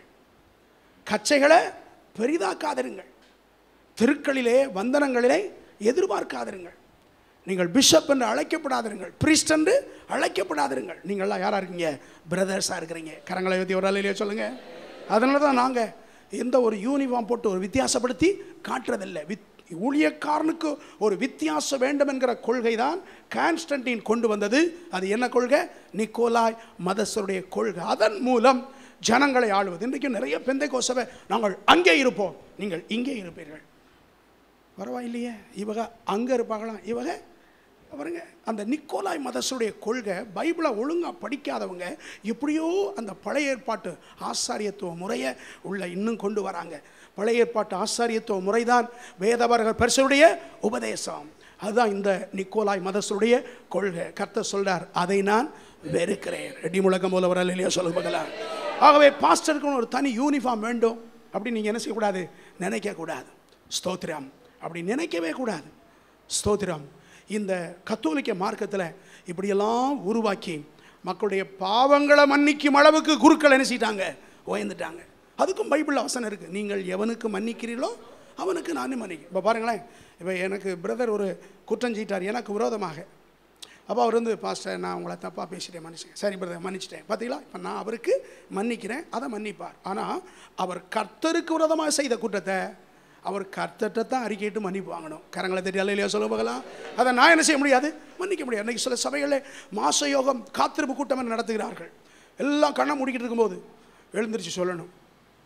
கச்சைகளை பெரிதாக்காதிருங்கள் தெருக்களிலே வந்தனங்களிலே எதிர்பார்க்காதிருங்கள் நீங்கள் பிஷப் என்று அழைக்கப்படாதிருங்கள் பிரிஸ்ட் என்று அழைக்கப்படாதிருங்கள் நீங்கள்லாம் யாராக இருக்கீங்க பிரதர்ஸாக இருக்கிறீங்க கரங்களை பற்றி ஒரு இல்லையா சொல்லுங்கள் அதனால தான் நாங்கள் எந்த ஒரு யூனிஃபார்ம் போட்டு ஒரு வித்தியாசப்படுத்தி காட்டுறதில்லை வித் ஊழியக்காரனுக்கு ஒரு வித்தியாசம் வேண்டும் என்கிற கொள்கை தான் கான்ஸ்டன்டின் கொண்டு வந்தது அது என்ன கொள்கை நிக்கோலாய் மதஸ்தருடைய கொள்கை அதன் மூலம் ஜனங்களை ஆளுவது இன்றைக்கு நிறைய பெந்தை கோசவை நாங்கள் அங்கே இருப்போம் நீங்கள் இங்கே இருப்பீர்கள் பரவாயில்லையே இவங்க அங்கே இருப்பாங்களாம் இவங்க பாருங்க அந்த நிக்கோலாய் மதசுடைய கொள்கை பைபிளை ஒழுங்காக படிக்காதவங்க எப்படியோ அந்த பழைய ஏற்பாட்டு ஆசாரியத்துவ முறையை உள்ள இன்னும் கொண்டு வராங்க பழைய ஏற்பாட்டு ஆசாரியத்துவ முறைதான் வேதவர்கள் பரிசுடைய உபதேசம் அதுதான் இந்த நிக்கோலாய் மதசுடைய கொள்கை கர்த்தர் சொல்றார் அதை நான் வெறுக்கிறேன் ரெடி முழக்கம் போல வரல இல்லையா சொல்லுங்க பார்க்கலாம் ஆகவே பாஸ்டருக்கு ஒரு தனி யூனிஃபார்ம் வேண்டும் அப்படின்னு நீங்கள் என்ன செய்யக்கூடாது நினைக்கக்கூடாது ஸ்தோத்திரம் அப்படி நினைக்கவே கூடாது ஸ்தோத்திரம் இந்த கத்தோலிக்க மார்க்கத்தில் இப்படியெல்லாம் உருவாக்கி மக்களுடைய பாவங்களை மன்னிக்கும் அளவுக்கு குருக்கள் என்ன செய்யிட்டாங்க உயர்ந்துட்டாங்க அதுக்கும் பைபிளில் வசனம் இருக்குது நீங்கள் எவனுக்கு மன்னிக்கிறீர்களோ அவனுக்கு நானும் மன்னிக்கிறேன் இப்போ பாருங்களேன் இப்போ எனக்கு பிரதர் ஒரு குற்றஞ்சீட்டார் எனக்கு விரோதமாக அப்போ அவர் வந்து பாஸ்டர் நான் உங்களை தப்பாக பேசிட்டேன் மன்னிச்சேன் சரி பிரதர் மன்னிச்சிட்டேன் பார்த்தீங்களா இப்போ நான் அவருக்கு மன்னிக்கிறேன் அதை மன்னிப்பார் ஆனால் அவர் கர்த்தருக்கு விரோதமாக செய்த குற்றத்தை அவர் கர்த்தர்கிட்ட தான் அறிக்கையிட்டு மன்னிப்பு வாங்கணும் கரங்களை தெரியல இல்லையா சொல்ல போகலாம் அதை நான் என்ன செய்ய முடியாது மன்னிக்க முடியாது அன்றைக்கி சில சபைகளில் மாச யோகம் காத்திருப்பு கூட்டம் என்று நடத்துகிறார்கள் எல்லாம் கண்ணை மூடிக்கிட்டு இருக்கும்போது எழுந்திரிச்சு சொல்லணும்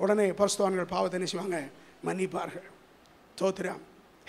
உடனே பரிசுத்தவான்கள் பாவத்தை என்ன செய்வாங்க மன்னிப்பார்கள் தோத்துறாம்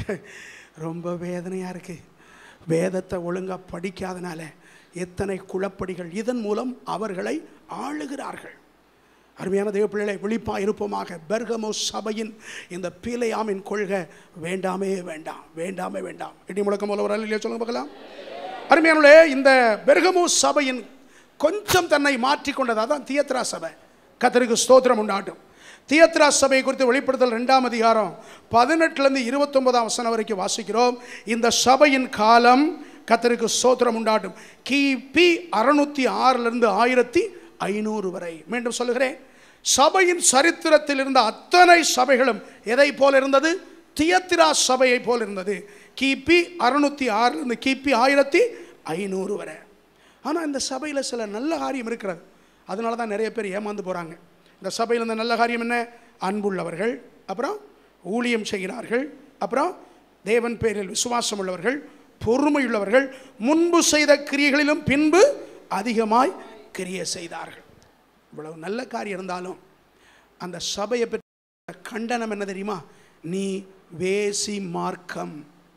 ரொம்ப வேதனையாக இருக்கு வேதத்தை ஒழுங்காக படிக்காதனால எத்தனை குழப்படிகள் இதன் மூலம் அவர்களை ஆளுகிறார்கள் அருமையான தேவ பிள்ளைகளை விழிப்பா இருப்போமாக பெர்கமோ சபையின் இந்த பீலையாமின் கொள்கை வேண்டாமே வேண்டாம் வேண்டாமே வேண்டாம் இடி முழக்கம் போல ஒரு இல்லையா சொல்லுங்க பார்க்கலாம் அருமையானே இந்த பெர்கமோ சபையின் கொஞ்சம் தன்னை மாற்றிக்கொண்டது அதான் தியத்ரா சபை கத்தருக்கு ஸ்தோத்திரம் உண்டாட்டும் தியத்ரா சபை குறித்து வெளிப்படுத்தல் ரெண்டாம் அதிகாரம் பதினெட்டுலேருந்து இருபத்தொன்பதாம் வசனம் வரைக்கும் வாசிக்கிறோம் இந்த சபையின் காலம் கத்தருக்கு ஸ்தோத்திரம் உண்டாட்டும் கிபி அறுநூத்தி ஆறிலிருந்து ஆயிரத்தி ஐநூறு வரை மீண்டும் சொல்லுகிறேன் சபையின் சரித்திரத்தில் இருந்த அத்தனை சபைகளும் எதை போல இருந்தது தியத்திரா சபையை போல இருந்தது கிபி அறுநூத்தி ஆறிலிருந்து கிபி ஆயிரத்தி ஐநூறு வரை ஆனால் இந்த சபையில் சில நல்ல காரியம் இருக்கிறது அதனால தான் நிறைய பேர் ஏமாந்து போகிறாங்க இந்த சபையில் இந்த நல்ல காரியம் என்ன அன்புள்ளவர்கள் அப்புறம் ஊழியம் செய்கிறார்கள் அப்புறம் தேவன் பேரில் விசுவாசம் உள்ளவர்கள் பொறுமையுள்ளவர்கள் முன்பு செய்த கிரியைகளிலும் பின்பு அதிகமாய் கிரியை செய்தார்கள் இவ்வளவு நல்ல காரியம் இருந்தாலும் அந்த சபையை பற்றி கண்டனம் என்ன தெரியுமா நீ வேசி மார்க்கம்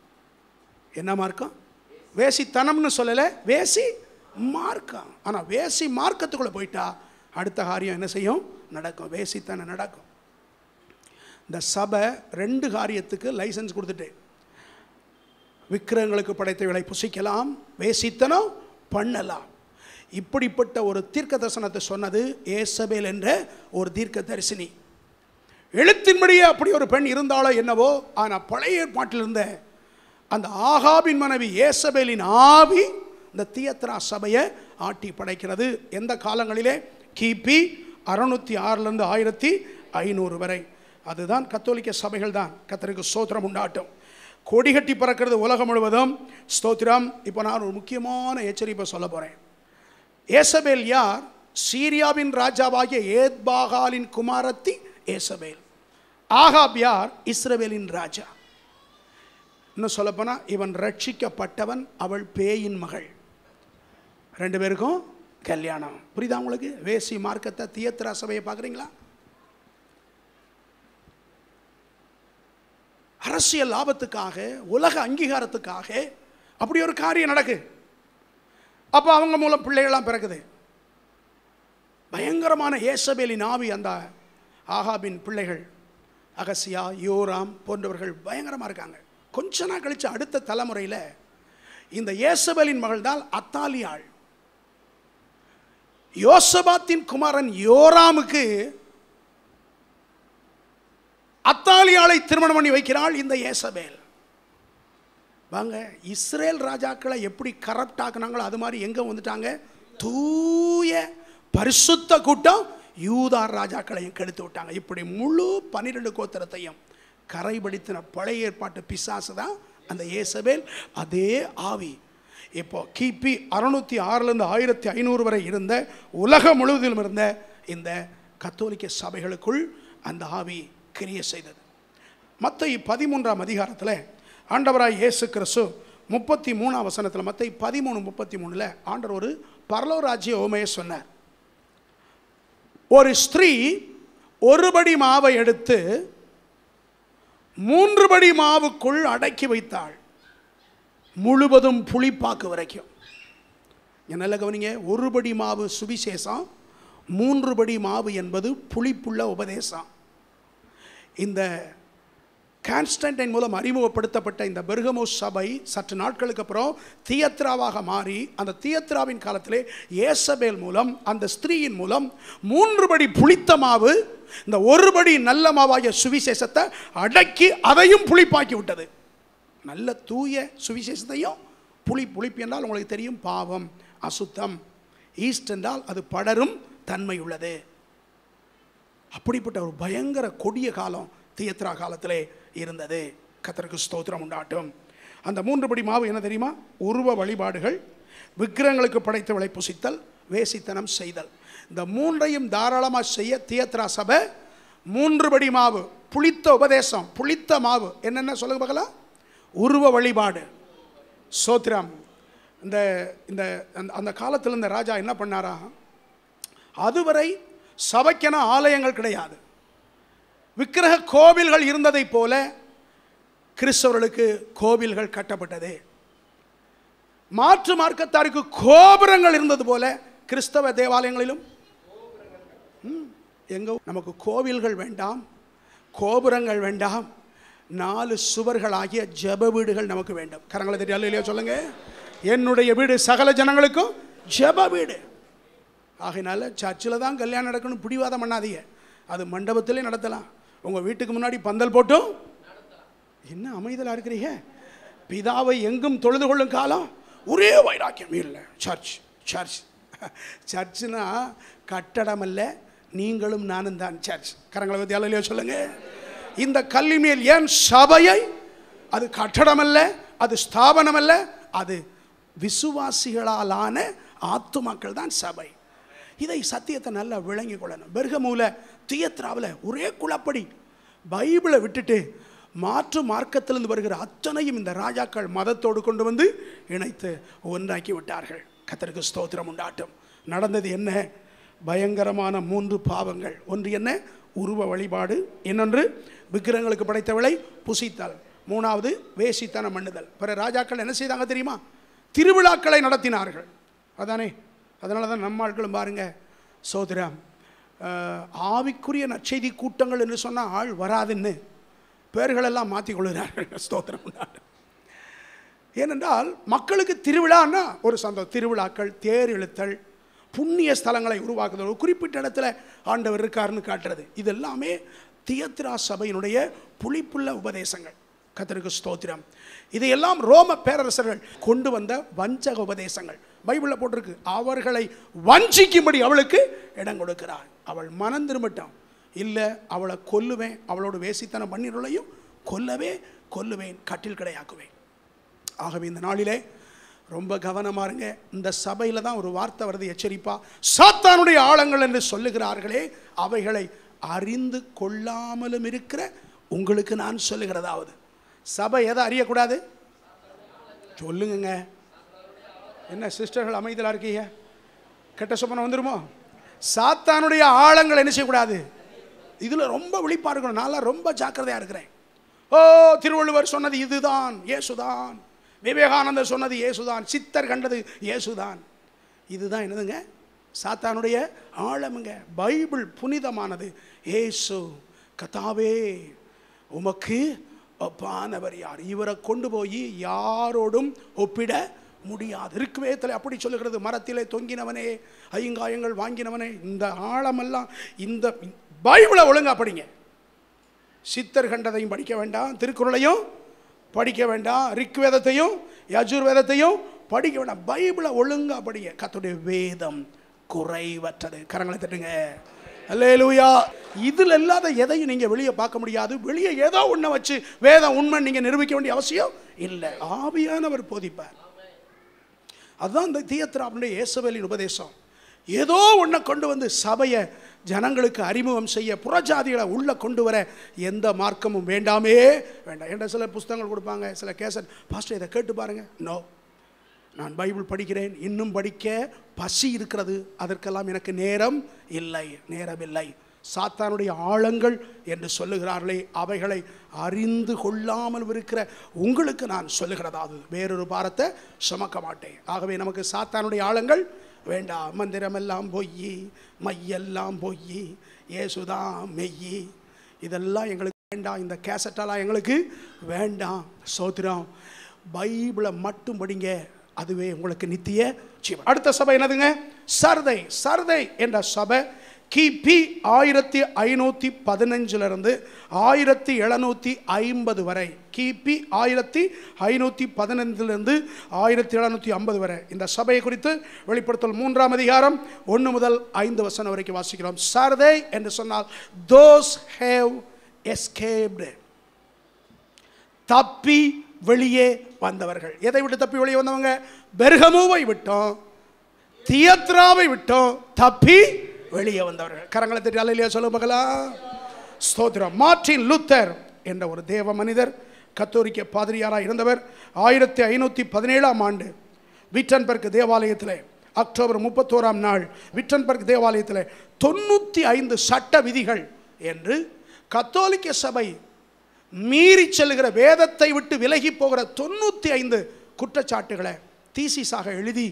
என்ன மார்க்கம் வேசித்தனம்னு சொல்லலை வேசி மார்க்கம் ஆனால் வேசி மார்க்கத்துக்குள்ளே போயிட்டா அடுத்த காரியம் என்ன செய்யும் நடக்கும் வேசித்தனம் நடக்கும் இந்த சபை ரெண்டு காரியத்துக்கு லைசன்ஸ் கொடுத்துட்டு விக்கிரகங்களுக்கு படைத்தவர்களை புசிக்கலாம் வேசித்தனம் பண்ணலாம் இப்படிப்பட்ட ஒரு தீர்க்க தரிசனத்தை சொன்னது ஏசபேல் என்ற ஒரு தீர்க்க தரிசினி எழுத்தின்படியே அப்படி ஒரு பெண் இருந்தாலோ என்னவோ ஆனால் பழைய ஏற்பாட்டில் இருந்த அந்த ஆகாபின் மனைவி ஏசபேலின் ஆவி இந்த தியத்ரா சபையை ஆட்டி படைக்கிறது எந்த காலங்களிலே கிபி அறுநூத்தி ஆறுலேருந்து ஆயிரத்தி ஐநூறு வரை அதுதான் கத்தோலிக்க சபைகள் தான் கத்தருக்கு ஸ்தோத்திரம் உண்டாட்டும் கொடிகட்டி பறக்கிறது உலகம் முழுவதும் ஸ்தோத்திரம் இப்போ நான் ஒரு முக்கியமான எச்சரிப்பை சொல்ல போகிறேன் ஏசபேல் யார் சீரியாவின் ராஜாவாகிய ஏத்பாகாலின் குமாரத்தி ஏசபேல் ஆகாப் யார் இஸ்ரவேலின் ராஜா இன்னும் சொல்லப்போனால் இவன் ரட்சிக்கப்பட்டவன் அவள் பேயின் மகள் ரெண்டு பேருக்கும் கல்யாணம் புரியுதா உங்களுக்கு வேசி மார்க்கத்தை தியத்ரா சபையை பார்க்குறீங்களா அரசியல் லாபத்துக்காக உலக அங்கீகாரத்துக்காக அப்படி ஒரு காரியம் நடக்கு அப்போ அவங்க மூலம் பிள்ளைகள்லாம் பிறக்குது பயங்கரமான ஏசபேலின் ஆவி அந்த ஆகாபின் பிள்ளைகள் அகசியா யோராம் போன்றவர்கள் பயங்கரமாக இருக்காங்க கொஞ்ச நாள் கழிச்சு அடுத்த தலைமுறையில் இந்த ஏசபேலின் மகள் தான் அத்தாலியாள் யோசபாத்தின் குமாரன் யோராமுக்கு அத்தாலியாளை திருமணம் பண்ணி வைக்கிறாள் இந்த ஏசபேல் வாங்க இஸ்ரேல் ராஜாக்களை எப்படி கரப்ட் ஆக்குனாங்களோ அது மாதிரி எங்கே வந்துட்டாங்க தூய பரிசுத்த கூட்டம் யூதார் ராஜாக்களையும் கெடுத்து விட்டாங்க இப்படி முழு பன்னிரெண்டு கோத்திரத்தையும் கரைபடித்தின பழைய ஏற்பாட்டு பிசாசு தான் அந்த ஏசபேல் அதே ஆவி இப்போ கிபி அறுநூத்தி ஆறுலேருந்து ஆயிரத்தி ஐநூறு வரை இருந்த உலகம் முழுவதிலும் இருந்த இந்த கத்தோலிக்க சபைகளுக்குள் அந்த ஆவி கிரிய செய்தது மற்ற பதிமூன்றாம் அதிகாரத்தில் ஆண்டவராய் இயேசு கிறிஸ்து முப்பத்தி மூணாம் வசனத்தில் மற்ற பதிமூணு முப்பத்தி மூணில் ஆண்டவர் ஒரு பரலோராஜ்ய ஓமையை சொன்னார் ஒரு ஸ்திரீ ஒரு படி மாவை எடுத்து மூன்று படி மாவுக்குள் அடக்கி வைத்தாள் முழுவதும் புளிப்பாக்கு வரைக்கும் இங்க நல்ல கவனிங்க ஒரு படி மாவு சுவிசேஷம் மூன்று படி மாவு என்பது புளிப்புள்ள உபதேசம் இந்த கான்ஸ்டன்டைன் மூலம் அறிமுகப்படுத்தப்பட்ட இந்த பெர்கமோ சபை சற்று நாட்களுக்கு அப்புறம் தியத்ராவாக மாறி அந்த தியத்ராவின் காலத்திலே ஏசபேல் மூலம் அந்த ஸ்திரீயின் மூலம் மூன்று படி புளித்த மாவு இந்த ஒரு படி நல்ல மாவாகிய சுவிசேஷத்தை அடக்கி அதையும் புளிப்பாக்கி விட்டது நல்ல தூய சுவிசேஷத்தையும் புளி புளிப்பு என்றால் உங்களுக்கு தெரியும் பாவம் அசுத்தம் ஈஸ்ட் என்றால் அது படரும் தன்மை உள்ளது அப்படிப்பட்ட ஒரு பயங்கர கொடிய காலம் தியத்ரா காலத்திலே இருந்தது கத்தருக்கு ஸ்தோத்திரம் உண்டாட்டும் அந்த மூன்று படி மாவு என்ன தெரியுமா உருவ வழிபாடுகள் விக்கிரங்களுக்கு படைத்தவளை புசித்தல் வேசித்தனம் செய்தல் இந்த மூன்றையும் தாராளமாக செய்ய தியத்ரா சபை மூன்று படி மாவு புளித்த உபதேசம் புளித்த மாவு என்னென்ன சொல்லுங்க பார்க்கலாம் உருவ வழிபாடு சோத்திரம் இந்த இந்த அந்த அந்த காலத்தில் இந்த ராஜா என்ன பண்ணாரா அதுவரை சபைக்கென ஆலயங்கள் கிடையாது விக்கிரக கோவில்கள் இருந்ததைப் போல கிறிஸ்தவர்களுக்கு கோவில்கள் கட்டப்பட்டது மாற்று மார்க்கத்தாருக்கு கோபுரங்கள் இருந்தது போல கிறிஸ்தவ தேவாலயங்களிலும் ம், எங்க நமக்கு கோவில்கள் வேண்டாம் கோபுரங்கள் வேண்டாம் நாலு சுவர்களாகிய ஜெப வீடுகள் நமக்கு வேண்டும் கரங்களை தெரியாது இல்லையா சொல்லுங்க என்னுடைய வீடு சகல ஜனங்களுக்கும் ஜெப வீடு ஆகையினால சர்ச்சில் தான் கல்யாணம் நடக்கணும் பிடிவாதம் பண்ணாதீங்க அது மண்டபத்திலே நடத்தலாம் உங்கள் வீட்டுக்கு முன்னாடி பந்தல் போட்டும் என்ன அமைதலாக இருக்கிறீங்க பிதாவை எங்கும் தொழுது கொள்ளும் காலம் ஒரே வைராக்கியம் இல்லை சர்ச் சர்ச் சர்ச்னா கட்டடம் அல்ல நீங்களும் நானும் தான் சர்ச் கரங்களை பற்றி அலையிலையோ சொல்லுங்க இந்த கல்வி மேல் ஏன் சபையை அது கட்டடம் அல்ல அது ஸ்தாபனம் அல்ல அது விசுவாசிகளாலான ஆத்துமாக்கள் தான் சபை இதை சத்தியத்தை நல்லா விளங்கி கொள்ளணும் பெர்கமூல தியத்ராவில் ஒரே குழப்படி பைபிளை விட்டுட்டு மாற்று மார்க்கத்திலிருந்து வருகிற அத்தனையும் இந்த ராஜாக்கள் மதத்தோடு கொண்டு வந்து இணைத்து ஒன்றாக்கி விட்டார்கள் கத்தருக்கு ஸ்தோத்திரம் உண்டாட்டும் நடந்தது என்ன பயங்கரமான மூன்று பாவங்கள் ஒன்று என்ன உருவ வழிபாடு இன்னொன்று விக்கிரங்களுக்கு படைத்தவளை புசித்தல் மூணாவது வேசித்தனம் பண்ணுதல் பிற ராஜாக்கள் என்ன செய்தாங்க தெரியுமா திருவிழாக்களை நடத்தினார்கள் அதானே அதனால தான் நம்ம ஆட்களும் பாருங்க சோதரம் அஹ், ஆவிக்குரிய நற்செய்தி கூட்டங்கள் என்று சொன்னால் ஆள் வராதுன்னு பேர்களெல்லாம் மாற்றிக் கொள்கிறார்கள் ஸ்தோத்திரம் உண்டாட்டும். ஏனென்றால் மக்களுக்கு திருவிழான்னா ஒரு சந்தோஷம் திருவிழாக்கள் தேர் இழுத்தல் புண்ணிய ஸ்தலங்களை உருவாக்குதல் ஒரு குறிப்பிட்ட இடத்துல ஆண்டவர் இருக்காருன்னு காட்டுறது இது எல்லாமே தியத்ரா சபையினுடைய புளிப்புள்ள உபதேசங்கள் கத்தருக்கு ஸ்தோத்திரம் இதையெல்லாம் ரோம பேரரசர்கள் கொண்டு வந்த வஞ்சக உபதேசங்கள் பைபிளில் போட்டிருக்கு அவர்களை வஞ்சிக்கும்படி அவளுக்கு இடம் கொடுக்கிறார் அவள் மனம் திரும்பட்டும் இல்லை அவளை கொல்லுவேன் அவளோட வேசித்தனம் பண்ணிடுளையும் கொல்லவே கொல்லுவேன் கட்டில் கிடையாக்குவேன் ஆகவே இந்த நாளிலே ரொம்ப கவனமா இருங்க இந்த சபையில் தான் ஒரு வார்த்தை வருது எச்சரிப்பா சாத்தானுடைய ஆழங்கள் என்று சொல்லுகிறார்களே அவைகளை அறிந்து கொள்ளாமலும் இருக்கிற உங்களுக்கு நான் சொல்லுகிறதாவது சபை எதை அறியக்கூடாது சொல்லுங்கங்க என்ன சிஸ்டர்கள் அமைதலா இருக்கீங்க கெட்ட சொப்பனம் வந்துருமோ சாத்தானுடைய ஆழங்கள் என்ன செய்யக்கூடாது இதில் ரொம்ப விழிப்பா இருக்கணும் நான்லாம் ரொம்ப ஜாக்கிரதையா இருக்கிறேன் ஓ திருவள்ளுவர் சொன்னது இதுதான் இயேசுதான் விவேகானந்தர் சொன்னது இயேசுதான் சித்தர் கண்டது இயேசுதான் இதுதான் என்னதுங்க சாத்தானுடைய ஆழமுங்க பைபிள் புனிதமானது இயேசு கத்தாவே உமக்கு ஒப்பானவர் யார் இவரை கொண்டு போய் யாரோடும் ஒப்பிட முடியாது ருக்வேதத்தில் அப்படி சொல்லுகிறது மரத்திலே தொங்கினவனே ஐங்காயங்கள் வாங்கினவனே இந்த ஆழமெல்லாம் இந்த பைபிளை ஒழுங்கா படிங்க சித்தர் கண்டதையும் படிக்க வேண்டாம் திருக்குறளையும் படிக்க வேண்டாம் ரிக்வேதத்தையும் யஜுர்வேதத்தையும் படிக்க வேண்டாம் பைபிளை ஒழுங்கா படிங்க கத்துடைய வேதம் குறைவற்றது கரங்களை தட்டுங்க அல்லேலூயா இதில் இல்லாத எதையும் நீங்கள் வெளியே பார்க்க முடியாது வெளியே ஏதோ ஒன்றை வச்சு வேதம் உண்மை நீங்கள் நிரூபிக்க வேண்டிய அவசியம் இல்லை ஆவியானவர் போதிப்பார் அதுதான் இந்த தியத்ராவுடைய இயேசுவேலின் உபதேசம் ஏதோ ஒன்றை கொண்டு வந்து சபையை ஜனங்களுக்கு அறிமுகம் செய்ய புறஜாதிகளை உள்ளே கொண்டு வர எந்த மார்க்கமும் வேண்டாமே வேண்டாம் என்ற சில புஸ்தகங்கள் கொடுப்பாங்க சில கேசட் பாஸ்டர் இதை கேட்டு பாருங்க நோ நான் பைபிள் படிக்கிறேன் இன்னும் படிக்க பசி இருக்கிறது அதற்கெல்லாம் எனக்கு நேரம் இல்லை நேரம் இல்லை சாத்தானுடைய ஆழங்கள் என்று சொல்லுகிறார்களே அவைகளை அறிந்து கொள்ளாமல் இருக்கிற உங்களுக்கு நான் சொல்லுகிறதாவது வேறொரு பாரத்தை சுமக்க மாட்டேன் ஆகவே நமக்கு சாத்தானுடைய ஆழங்கள் வேண்டாம் மந்திரமெல்லாம் பொய் மையெல்லாம் பொய் ஏசுதான் மெய்யி இதெல்லாம் எங்களுக்கு வேண்டாம் இந்த கேசட்டெல்லாம் எங்களுக்கு வேண்டாம் சோத்திரம் பைபிளை மட்டும் படிங்க அதுவே உங்களுக்கு நித்திய ஜீவன் அடுத்த சபை என்னதுங்க சர்தை சர்தை என்ற சபை கிபி ஆயிரத்தி ஐநூற்றி பதினஞ்சிலிருந்து ஆயிரத்தி எழுநூற்றி ஐம்பது வரை கிபி ஆயிரத்தி ஐநூற்றி பதினஞ்சிலிருந்து ஆயிரத்தி எழுநூற்றி ஐம்பது வரை இந்த சபையை குறித்து வெளிப்படுத்தல் மூன்றாம் அதிகாரம் ஒன்று முதல் ஐந்து வசனம் வரைக்கும் வாசிக்கிறோம் சர்தை என்று சொன்னால் தோஸ் ஹேவ் எஸ்கேப்டு தப்பி வெளியே வந்தவர்கள் எதை விட்டு தப்பி வெளியே வந்தவங்க பெர்கமுவை விட்டோம் தியத்ராவை விட்டோம் தப்பி வெளியே வந்தவர்கள் கரங்களை தட்டி அலையிலையா சொல்ல மகளா ஸ்தோத்திரம் மார்ட்டின் லூத்தர் என்ற ஒரு தேவ மனிதர் கத்தோலிக்க பாதிரியாராக இருந்தவர் ஆயிரத்தி ஐநூற்றி பதினேழாம் ஆண்டு விட்டன்பர்க் தேவாலயத்தில் அக்டோபர் முப்பத்தோராம் நாள் விட்டன்பர்க் தேவாலயத்தில் தொண்ணூற்றி ஐந்து சட்ட விதிகள் என்று கத்தோலிக்க சபை மீறி செல்லுகிற வேதத்தை விட்டு விலகி போகிற தொண்ணூற்றி ஐந்து குற்றச்சாட்டுகளை தீசிஸாக எழுதி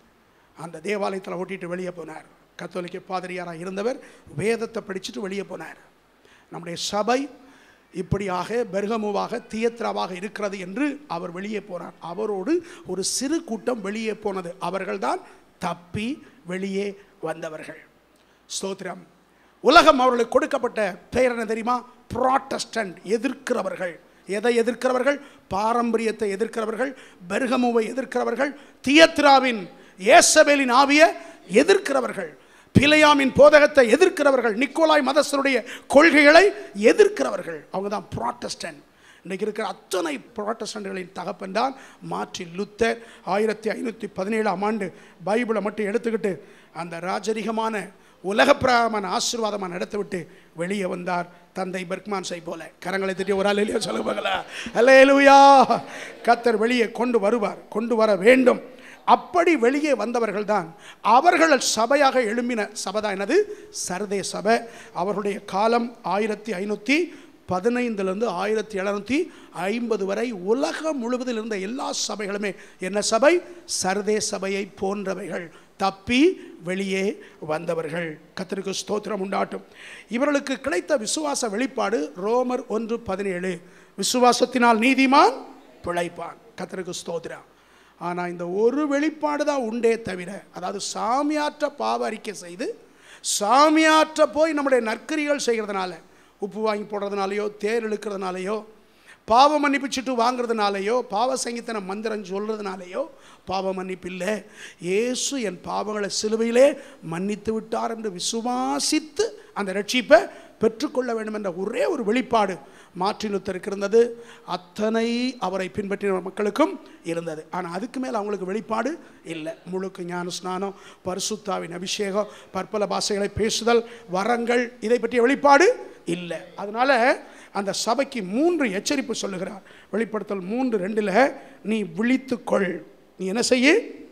அந்த தேவாலயத்தில் ஓட்டிட்டு வெளியே போனார் கத்தோலிக்க பாதிரியாராக இருந்தவர் வேதத்தை படிச்சுட்டு வெளியே போனார் நம்முடைய சபை இப்படியாக பெர்கமுவாக தியத்ராவாக இருக்கிறது என்று அவர் வெளியே போனார் அவரோடு ஒரு சிறு கூட்டம் வெளியே போனது அவர்கள்தான் தப்பி வெளியே வந்தவர்கள் ஸ்தோத்திரம் உலகம் அவர்களுக்கு கொடுக்கப்பட்ட பெயர் என்ன தெரியுமா ப்ராட்டஸ்டன்ட் எதிர்க்கிறவர்கள் எதை எதிர்க்கிறவர்கள் பாரம்பரியத்தை எதிர்க்கிறவர்கள் பெர்கமுவை எதிர்க்கிறவர்கள் தியத்ராவின் ஏசபேலின் ஆவிய எதிர்க்கிறவர்கள் பிலையாமின் போதகத்தை எதிர்க்கிறவர்கள் நிக்கோலாய் மதஸ்தருடைய கொள்கைகளை எதிர்க்கிறவர்கள் அவங்க தான் ப்ராட்டஸ்டன்ட் இன்றைக்கு இருக்கிற அத்தனை புரோட்டஸ்டன்ட்களின் தகப்பன் தான் மார்ட்டின் லுத்தர் ஆயிரத்தி ஐநூற்றி பதினேழாம் ஆண்டு பைபிளை மட்டும் எடுத்துக்கிட்டு அந்த ராஜரிகமான உலகப்பிரமான ஆசீர்வாதமாக நடத்தி விட்டு வெளியே வந்தார் தந்தை பெர்க்மான்ஸை போல கரங்களை திட்டி ஒரு அலையிலேயே சொல்லுவாங்களா அல்லேலூயா கத்தர் வெளியே கொண்டு வருவார் கொண்டு வர வேண்டும் அப்படி வெளியே வந்தவர்கள் தான் அவர்கள் சபையாக எழும்பின சபை தான் என்னது சர்தே சபை அவர்களுடைய காலம் ஆயிரத்தி ஐநூற்றி பதினைந்துலேருந்து ஆயிரத்தி எழுநூற்றி ஐம்பது வரை உலகம் முழுவதில் இருந்த எல்லா சபைகளுமே என்ன சபை சர்தே சபையை போன்றவைகள் தப்பி வெளியே வந்தவர்கள் கத்தருக்கு ஸ்தோத்திரம் உண்டாட்டும் இவர்களுக்கு கிடைத்த விசுவாச வெளிப்பாடு ரோமர் ஒன்று பதினேழு விசுவாசத்தினால் நீதிமான் பிழைப்பான் கத்தருக்கு ஸ்தோத்திரம் ஆனால் இந்த ஒரு வெளிப்பாடு தான் உண்டே தவிர அதாவது சாமியாற்ற பாவ அறிக்கை செய்து சாமியாற்ற போய் நம்முடைய நற்கரிகள் செய்கிறதுனால உப்பு வாங்கி போடுறதுனாலையோ தேர் இழுக்கிறதுனாலையோ பாவ மன்னிப்பு சிட்டு வாங்குறதுனாலையோ பாவ சங்கீத்தன மந்திரம் சொல்கிறதுனாலையோ பாவ மன்னிப்பு இல்லை இயேசு என் பாவங்களை சிலுவையிலே மன்னித்து விட்டார் என்று விசுவாசித்து அந்த ரட்சிப்பை பெற்றுக்கொள்ள வேண்டும் என்ற ஒரே ஒரு வெளிப்பாடு மாற்றினுத்தருக்கு இருந்தது அத்தனை அவரை பின்பற்றின மக்களுக்கும் இருந்தது ஆனால் அதுக்கு மேலே அவங்களுக்கு வெளிப்பாடு இல்லை முழுக்க ஞான ஸ்நானம் பரிசுத்தாவின் அபிஷேகம் பற்பல பாஷைகளை பேசுதல் வரங்கள் இதை பற்றிய வெளிப்பாடு இல்லை அதனால அந்த சபைக்கு மூன்று எச்சரிப்பு சொல்லுகிறார் வெளிப்படுத்தல் மூன்று ரெண்டில் நீ விழித்துக்கொள் நீ என்ன செய்ய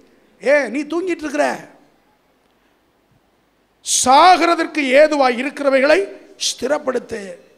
ஏ நீ தூங்கிட்டு இருக்கிற சாகிறதற்கு ஏதுவாய் இருக்கிறவைகளை ஸ்திரப்படுத்து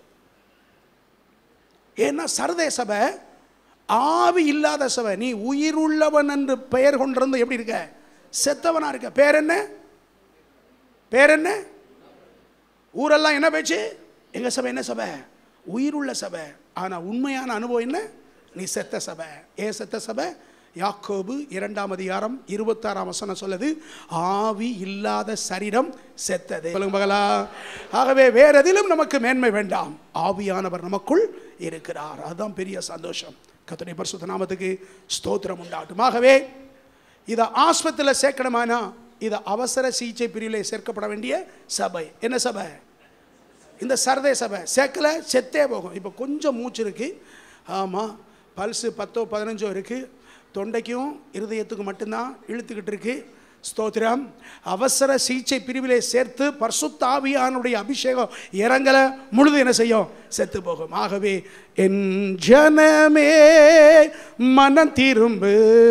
ஏன்னா சரதே சபை ஆவி இல்லாத சபை நீ உயிர் உள்ளவன் என்று பெயர் கொண்டிருந்து எப்படி இருக்க செத்தவனா இருக்க பேர் என்ன பேர் என்ன ஊரெல்லாம் என்ன பேச்சு எங்க சபை என்ன சபை உயிருள்ள சபை ஆனா உண்மையான அனுபவம் என்ன நீ செத்த சபை ஏ செத்த சபை யாக்கோபு இரண்டாம் அதிகாரம் இருபத்தாறாம் வசனம் சொல்லுது ஆவி இல்லாத சரீரம் செத்தது சொல்லுங்க மகளா ஆகவே வேற எதிலும் நமக்கு மேன்மை வேண்டாம் ஆவியானவர் நமக்குள் இருக்கிறார் அதுதான் பெரிய சந்தோஷம் கத்துடைய பரிசுத்த நாமத்துக்கு ஸ்தோத்திரம் உண்டாட்டும் ஆகவே இதை ஆஸ்பத்திரியில் சேர்க்கணுமானா இதை அவசர சிகிச்சை பிரிவில் சேர்க்கப்பட வேண்டிய சபை என்ன சபை இந்த சரதே சபை சேர்க்கல செத்தே போகும் இப்போ கொஞ்சம் மூச்சு இருக்குது ஆமாம் பல்ஸு பத்தோ பதினஞ்சோ இருக்குது தொண்டைக்கும் இருதயத்துக்கும் மட்டும்தான் இழுத்துக்கிட்டு இருக்கு ஸ்தோத்திரம் அவசர சிகிச்சை பிரிவிலே சேர்த்து பர்சுத்தாவியானுடைய அபிஷேகம் இறங்கல முழுது என்ன செய்யும் செத்து போகும் ஆகவே என் ஜனமே மனம் திரும்பு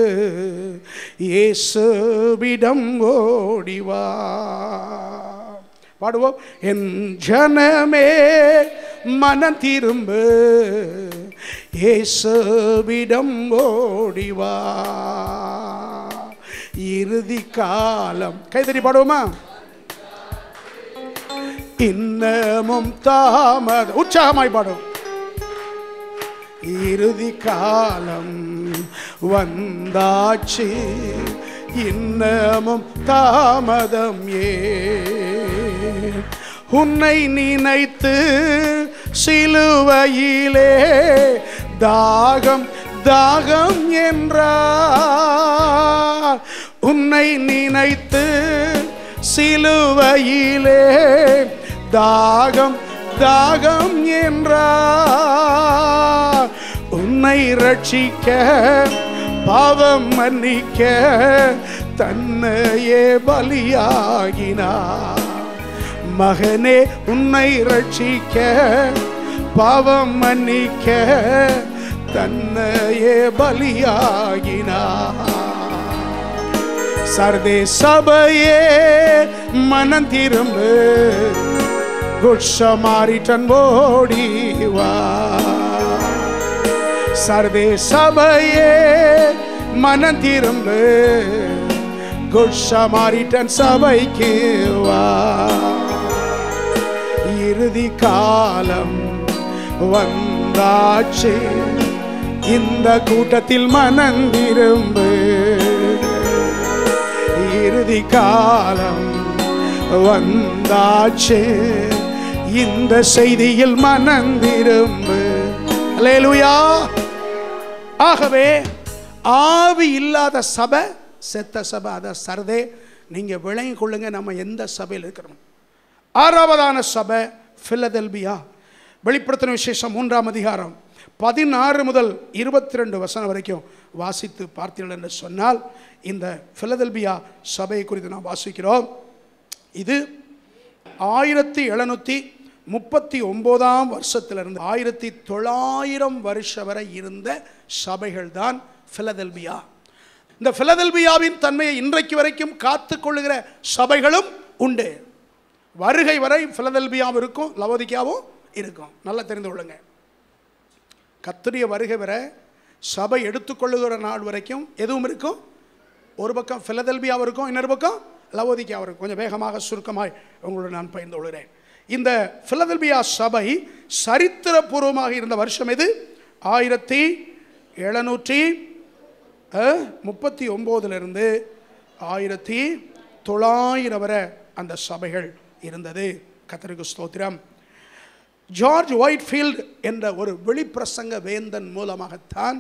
இயேசுவிடம் ஓடிவா பாடுவோம் என் ஜனமே மனம் திரும்பு இயேசுவிடம் ஓடிவா இறுதி காலம் கைதறி பாடுவோமா இன்னமும் தாமத உற்சாகமாய் பாடும் இறுதி காலம் வந்தாச்சு இன்னமும் தாமதம் ஏ உன்னை நினைத்து சிலுவையிலே தாகம் தாகம் என்றார் உன்னை நினைத்து சிலுவையிலே தாகம் தாகம் என்றார் உன்னை ரட்சிக்க பாவம் மன்னிக்க தன்னையே பலியாகினார் மகனே உன்னை ரட்சிக்க பாவம் மன்னிக்க தன்னையே பலியாகினார் சர்தே சபையே மனம் திரும்பு குட் சமாரிட்டன் ஓடி வா சர்வே சபையே மனம் திரும்பு குட் சமாரிட்டன் சபைக்கு வா இறுதி காலம் வந்தாச்சு இந்த கூட்டத்தில் மனந்திரும்பு இறுதி காலம் வந்தாச்சு இந்த செய்தியில் மனந்திரும்பு அல்லேலூயா ஆகவே ஆவி இல்லாத சபை செத்த சபை அத சரதே நீங்க விளங்கிக் கொள்ளுங்க நம்ம எந்த சபையில் இருக்கிறோம் ஆறாவதான சபை பிலதெல்பியா வெளிப்படுத்தின விசேஷம் மூன்றாம் அதிகாரம் பதினாறு முதல் இருபத்தி ரெண்டு வசனம் வரைக்கும் வாசித்து பார்த்தீர்கள் என்று சொன்னால் இந்த பிலதெல்பியா சபையை குறித்து நாம் வாசிக்கிறோம் இது ஆயிரத்தி எழுநூற்றி முப்பத்தி ஒம்போதாம் வருஷத்திலிருந்து ஆயிரத்தி தொள்ளாயிரம் வருஷம் வரை இருந்த சபைகள் தான் பிலதெல்பியா இந்த பிலதெல்பியாவின் தன்மையை இன்றைக்கு வரைக்கும் காத்து கொள்ளுகிற சபைகளும் உண்டு வருகை வரை பிலதெல்பியாவும் இருக்கும் லவோதிக்காவும் இருக்கும் நல்லா தெரிந்து கொள்ளுங்க கத்துடைய வருகை வரை சபை எடுத்துக்கொள்ளுகிற நாள் வரைக்கும் எதுவும் இருக்கும் ஒரு பக்கம் பிலதெல்பியாவும் இருக்கும் இன்னொரு பக்கம் லவோதிக்காவும் இருக்கும் கொஞ்சம் வேகமாக சுருக்கமாய் உங்களோடு நான் பகிர்ந்து கொள்கிறேன் இந்த பிலதெல்பியா சபை சரித்திரபூர்வமாக இருந்த வருஷம் எது ஆயிரத்தி எழுநூற்றி முப்பத்தி ஒம்போதுலேருந்து ஆயிரத்தி தொள்ளாயிரம் வரை அந்த சபைகள் இருந்தது கத்தருக்கு ஸ்தோத்திரம் ஜார்ஜ் ஒயிட்ஃபீல்ட் என்ற ஒரு வெளிப்பிரசங்க வேந்தன் மூலமாகத்தான்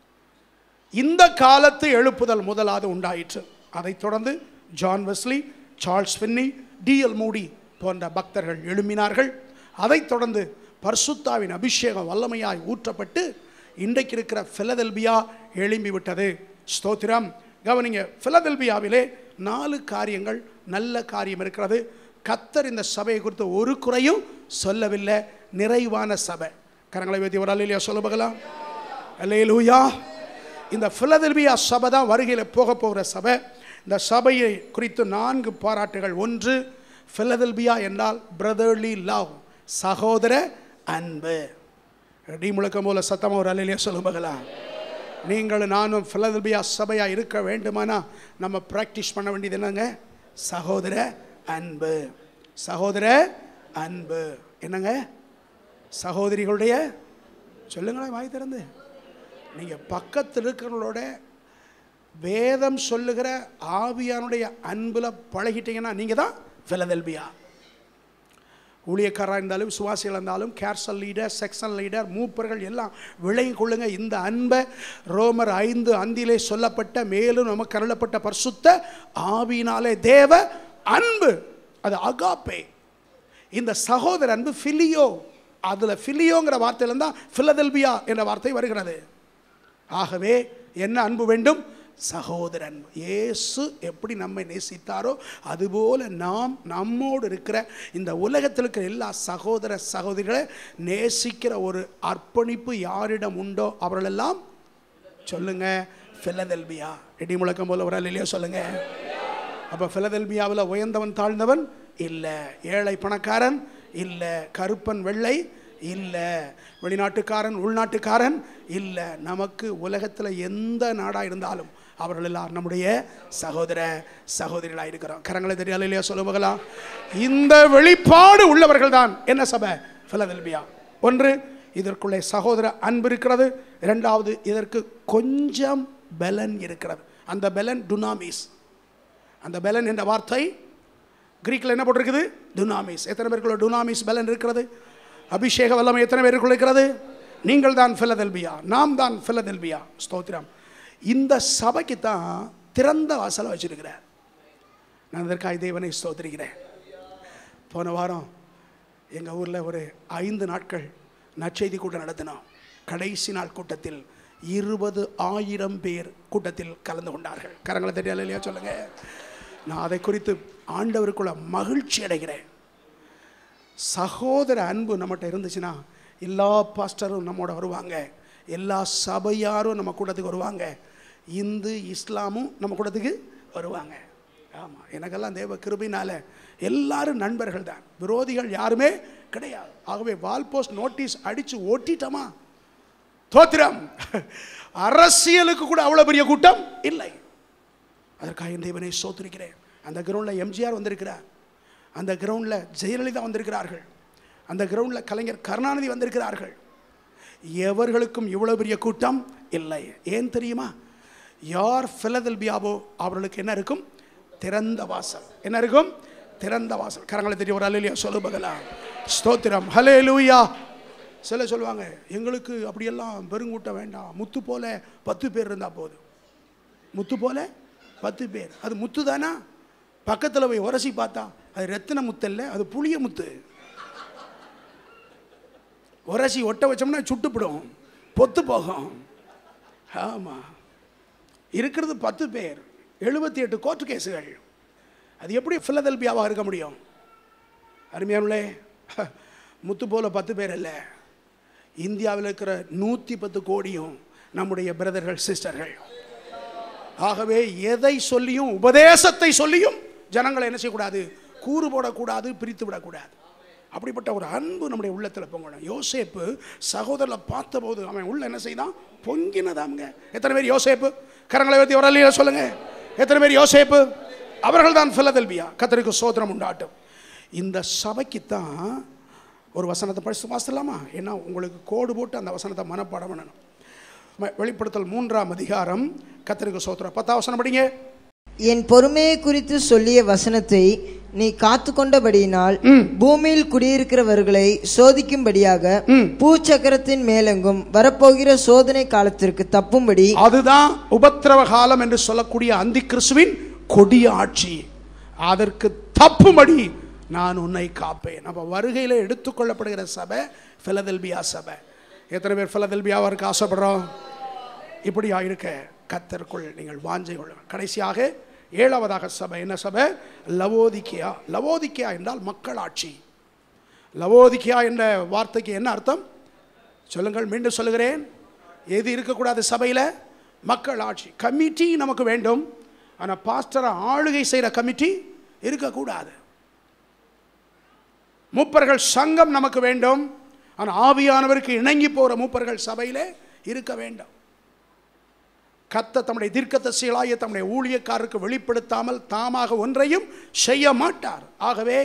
இந்த காலத்து எழுப்புதல் முதலாவது உண்டாயிற்று அதைத் தொடர்ந்து John Wesley Charles Finney D L Moody போன்ற பக்தர்கள் எழும்பினார்கள் அதைத் தொடர்ந்து பர்சுத்தாவின் அபிஷேகம் வல்லமையாய் ஊற்றப்பட்டு இன்றைக்கு இருக்கிற பிலதெல்பியா எழும்பி விட்டது ஸ்தோத்திரம் கவனிங்க பிலதெல்பியாவிலே நாலு காரியங்கள் நல்ல காரியம் இருக்கிறது கத்தர் இந்த சபையை குறித்து ஒரு குறையும் சொல்லவில்லை நிறைவான சபை கரங்களை வைத்து ஒரு அல்லையா சொல்ல பார்க்கலாம் அல்லையிலூயா இந்த பிலதெல்பியா சபை தான் வருகையில் போக போகிற சபை இந்த சபையை குறித்து நான்கு பாராட்டுகள் ஒன்று பிலதெல்பியா என்றால் பிரதர்லி லவ் சகோதர அன்பு டி முழக்கம் போல சத்தமாக ஒரு அலையிலே சொல்லுமகளா நீங்கள் நானும் பிலதெல்பியா சபையாக இருக்க வேண்டுமானா நம்ம ப்ராக்டிஸ் பண்ண வேண்டியது என்னங்க சகோதர அன்பு சகோதர அன்பு என்னங்க சகோதரிகளுடைய சொல்லுங்களேன் வாய் திறந்து நீங்கள் பக்கத்தில் இருக்கிறவங்களோட வேதம் சொல்லுகிற ஆவியானுடைய அன்பில் பழகிட்டீங்கன்னா நீங்கள் தான் பிலதெல்பியா ஊழியக்காரராக இருந்தாலும் சுவாசிகள் இருந்தாலும் கேர்சல் லீடர் செக்ஷன் லீடர் மூப்பர்கள் எல்லாம் விளங்கி கொள்ளுங்க இந்த அன்பை ரோமர் ஐந்து அந்திலே சொல்லப்பட்ட மேலும் நமக்கு அருளப்பட்ட பரிசுத்த ஆவியினாலே தேவ அன்பு அது அகாப்பே இந்த சகோதர அன்பு ஃபிலியோ அதில் ஃபிலியோங்கிற வார்த்தையில தான் ஃபிலதெல்பியா என்ற வார்த்தை வருகிறது ஆகவே என்ன அன்பு வேண்டும் சகோதர அன்பு இயேசு எப்படி நம்மை நேசித்தாரோ அதுபோல நாம் நம்மோடு இருக்கிற இந்த உலகத்தில் இருக்கிற எல்லா சகோதர சகோதரிகளை நேசிக்கிற ஒரு அர்ப்பணிப்பு யாரிடம் உண்டோ அவர்களெல்லாம் சொல்லுங்க ஃபிலதெல்பியா இடி முழக்கம் போல ஒரு இல்லையோ சொல்லுங்க அப்போ ஃபிலதெல்பியாவில் உயர்ந்தவன் தாழ்ந்தவன் இல்லை ஏழை பணக்காரன் இல்லை கருப்பன் வெள்ளை இல்லை வெளிநாட்டுக்காரன் உள்நாட்டுக்காரன் இல்லை நமக்கு உலகத்தில் எந்த நாடாக இருந்தாலும் அவர்கள் எல்லாம் நம்முடைய சகோதர சகோதரிகளாக இருக்கிறோம் கரங்களை தெரியாத இல்லையா சொல்லுவாங்களா இந்த வெளிப்பாடு உள்ளவர்கள் தான் என்ன சபை பிலதெல்பியா ஒன்று இதற்குள்ளே சகோதர அன்பு இருக்கிறது இரண்டாவது இதற்கு கொஞ்சம் பலன் இருக்கிறது அந்த பலன் டுனாமிஸ் அந்த பலன் என்ற வார்த்தை கிரீக்கில் என்ன போட்டிருக்குது டுனாமிஸ் எத்தனை பேருக்குள்ள டுனாமிஸ் பலன் இருக்கிறது அபிஷேக வல்லமை எத்தனை பேருக்குள்ள இருக்கிறது நீங்கள் தான் ஃபிலதெல்பியா நாம் தான் ஃபிலதெல்பியா ஸ்தோத்திரம் இந்த சபைக்கு தான் திறந்த வாசலை வச்சிருக்கிறேன் நான் இதற்காக தேவனை ஸ்தோத்திரிக்கிறேன் போன வாரம் எங்கள் ஊரில் ஒரு ஐந்து நாட்கள் நற்செய்தி கூட்டம் நடத்தினோம் கடைசி நாள் கூட்டத்தில் இருபது ஆயிரம் பேர் கூட்டத்தில் கலந்து கொண்டார்கள் கரங்களை தெரியல இல்லையா சொல்லுங்க நான் அதை குறித்து ஆண்டவருக்குள்ள மகிழ்ச்சி அடைகிறேன் சகோதர அன்பு நம்மகிட்ட இருந்துச்சுன்னா எல்லா பாஸ்டரும் நம்மோட வருவாங்க எல்லா சபையாரும் நம்ம கூட்டத்துக்கு வருவாங்க இந்து இஸ்லாமும் நம்ம கூட்டத்துக்கு வருவாங்க ஆமாம் எனக்கெல்லாம் தேவ கிருபினால எல்லாரும் நண்பர்கள் தான் விரோதிகள் யாருமே கிடையாது ஆகவே வால் போஸ்ட் நோட்டீஸ் அடித்து ஓட்டிட்டோமா தோத்திரம் அரசியலுக்கு கூட அவ்வளோ பெரிய கூட்டம் இல்லை அதற்காக என் தேவனை சோத்திருக்கிறேன் அந்த கிரவுண்டில் எம்ஜிஆர் வந்திருக்கிறார் அந்த கிரவுண்டில் ஜெயலலிதா வந்திருக்கிறார்கள் அந்த கிரவுண்டில் கலைஞர் கருணாநிதி வந்திருக்கிறார்கள் எவர்களுக்கும் இவ்வளோ பெரிய கூட்டம் இல்லை ஏன் தெரியுமா யார் பிலதெல்பியாவோ அவர்களுக்கு என்ன இருக்கும் திறந்த வாசல் என்ன இருக்கும் திறந்த வாசல் கரங்களை தெரியும் ஒரு அலையிலையா சொல்லு பகலா ஸ்தோத்திரம் ஹலே லூயா சில சொல்லுவாங்க எங்களுக்கு அப்படியெல்லாம் பெருங்கூட்டம் வேண்டாம் முத்து போல பத்து பேர் இருந்தால் போதும் முத்து போல பத்து பேர் அது முத்து தானா பக்கத்தில் போய் உரசி பார்த்தா அது ரத்தின முத்து இல்லை அது புளிய முத்து உரசி ஒட்ட வச்சோம்னா சுட்டுப்படும் பொத்து போகும் ஆமாம் இருக்கிறது பத்து பேர் எழுபத்தி எட்டு கோர்ட்டு கேஸுகள் அது எப்படி ஃபிலதெல்பியாவாக இருக்க முடியும் அருமையானுள்ளே முத்து போல பத்து பேர் இல்லை இந்தியாவில் இருக்கிற நூற்றி பத்து கோடியும் நம்முடைய பிரதர்கள் சிஸ்டர்கள் ஆகவே எதை சொல்லியும் உபதேசத்தை சொல்லியும் ஜனங்களை என்ன செய்யக்கூடாது கூறு போடக்கூடாது பிரித்து விடக்கூடாது அப்படிப்பட்ட ஒரு அன்பு நம்முடைய உள்ளத்தில் பொங்கணும் யோசேப்பு சகோதரரை பார்த்தபோது அவன் உள்ள என்ன செய்தான் பொங்கினதாமுங்க எத்தனை பேர் யோசேப்பு கரங்களை பற்றி ஒரு அல்லையா சொல்லுங்க எத்தனை பேர் யோசேப்பு அவர்கள் தான் பிலதெல்பியா கத்தருக்கு சோதனம் உண்டாட்டும் இந்த சபைக்கு தான் ஒரு வசனத்தை படித்து வாசிடலாமா ஏன்னா உங்களுக்கு கோடு போட்டு அந்த வசனத்தை மனப்பாடம் பண்ணணும் ம- வெளிப்படுத்தல் மூன்றாம் அதிகாரம் கத்தருக்கு சோத்திரம் பத்தாம் வசனம் படிங்க என் பொறுமையை குறித்து சொல்லிய வசனத்தை நீ காத்து கொண்டபடியினால் பூமியில் குடியிருக்கிறவர்களை சோதிக்கும்படியாக பூச்சக்கரத்தின் மேலெங்கும் வரப்போகிற சோதனை காலத்திற்கு தப்பும்படி அதுதான் உபத்திரவ காலம் என்று சொல்லக்கூடிய அந்தி கிறிஸ்துவின் கொடிய ஆட்சி அதற்கு தப்பும்படி நான் உன்னை காப்பேன் அப்போ வருகையில் எடுத்துக்கொள்ளப்படுகிற சபை பிலதெல்பியா சபை எத்தனை பேர் பிலதெல்பியாவாக இருக்க ஆசைப்படுறோம் இப்படியா இருக்க கத்தருக்குள் நீங்கள் வாஞ்சை கொள்ளுங்கள் கடைசியாக ஏழாவதாக சபை என்ன சபை லவோதிக்கியா லவோதிக்கியா என்றால் மக்களாட்சி லவோதிக்கியா என்ற வார்த்தைக்கு என்ன அர்த்தம் சொல்லுங்கள் மீண்டும் சொல்லுகிறேன் எது இருக்கக்கூடாது சபையில் மக்கள் ஆட்சி கமிட்டி நமக்கு வேண்டும் ஆனால் பாஸ்டரை ஆளுகை செய்கிற கமிட்டி இருக்கக்கூடாது மூப்பர்கள் சங்கம் நமக்கு வேண்டும் ஆனால் ஆவியானவருக்கு இணங்கி போகிற மூப்பர்கள் சபையிலே இருக்க வேண்டும் கத்த தம்முடைய தீர்க்கதரிசிகளாகிய தம்முடைய ஊழியக்காரருக்கு வெளிப்படுத்தாமல் தாமாக ஒன்றையும் செய்ய மாட்டார் ஆகவே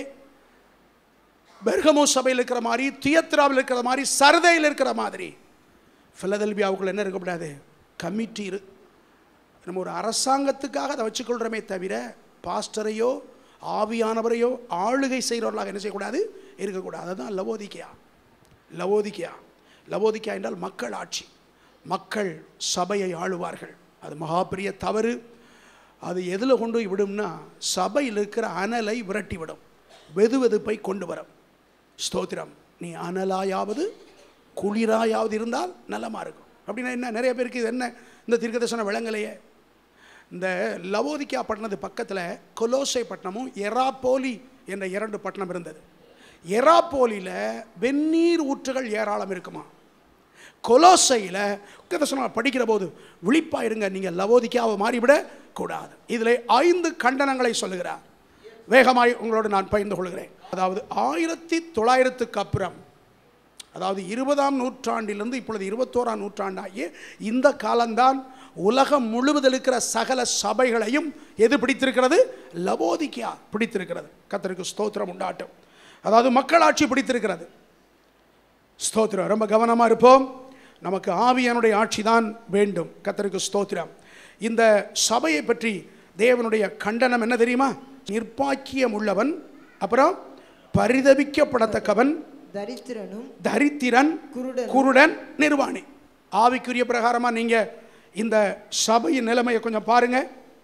பெர்கமோ சபையில் இருக்கிற மாதிரி தியத்ராவில் இருக்கிற மாதிரி சரதையில் இருக்கிற மாதிரி பிலதெல்பியாவுக்குள்ள என்ன இருக்கக்கூடாது கமிட்டி இரு நம்ம ஒரு அரசாங்கத்துக்காக அதை வச்சுக்கொள்கிறோமே தவிர பாஸ்டரையோ ஆவியானவரையோ ஆளுகை செய்கிறவர்களாக என்ன செய்யக்கூடாது இருக்கக்கூடாது அதுதான் லவோதிக்கியா லவோதிக்கியா லவோதிக்கியா என்றால் மக்கள் ஆட்சி மக்கள் சபையை ஆளுவார்கள் அது மகா பெரிய தவறு அது எதில் கொண்டு போய் விடும்னா சபையில் இருக்கிற அனலை விரட்டி விடும் வெது வெதுப்பை கொண்டு வரும் ஸ்தோத்திரம் நீ அனலாயாவது குளிராயாவது இருந்தால் நலமா இருக்கும் அப்படின்னா என்ன நிறைய பேருக்கு இது என்ன இந்த தீர்க்கதர்சன விளங்கலையே இந்த லவோதிக்கா பட்டணத்து பக்கத்தில் கொலோசை பட்டணமும் எராப்போலி என்ற இரண்டு பட்டணம் இருந்தது எராப்போலியில் வெந்நீர் ஊற்றுகள் ஏராளம் இருக்குமா கொலோசையில் தீர்க்கதரிசனம் படிக்கிற போது விழிப்பாக இருங்க நீங்கள் லவோதிக்காவை மாறிவிட கூடாது இதில் ஐந்து கண்டனங்களை சொல்லுகிறார் வேகமாய் உங்களோடு நான் பகிர்ந்து கொள்கிறேன் அதாவது ஆயிரத்தி தொள்ளாயிரத்துக்கு அப்புறம் அதாவது இருபதாம் நூற்றாண்டிலிருந்து இப்பொழுது இருபத்தோராம் நூற்றாண்டாகிய இந்த காலம்தான் உலகம் முழுவதில் இருக்கிற சகல சபைகளையும் எது பிடித்திருக்கிறது லவோதிக்கியா பிடித்திருக்கிறது கத்தருக்கு ஸ்தோத்திரம் உண்டாட்டும் அதாவது மக்களாட்சி பிடித்திருக்கிறது ஸ்தோத்திரம் ரொம்ப கவனமாக இருப்போம் நமக்கு ஆவியானுடைய ஆட்சி தான் வேண்டும் கத்தருக்கு ஸ்தோத்திரம் இந்த சபையை பற்றி தேவனுடைய கண்டனம் என்ன தெரியுமா நிர்பாக்கியம் உள்ளவன் அப்புறம் பரிதபிக்கப்படத்தக்கவன் தரித்திரனும் தரித்திரன் குருடன். குருடன் நிர்வாணி ஆவிக்குரிய பிரகாரமா நீங்க இந்த சபையின் நிலைமையை கொஞ்சம் பாருங்க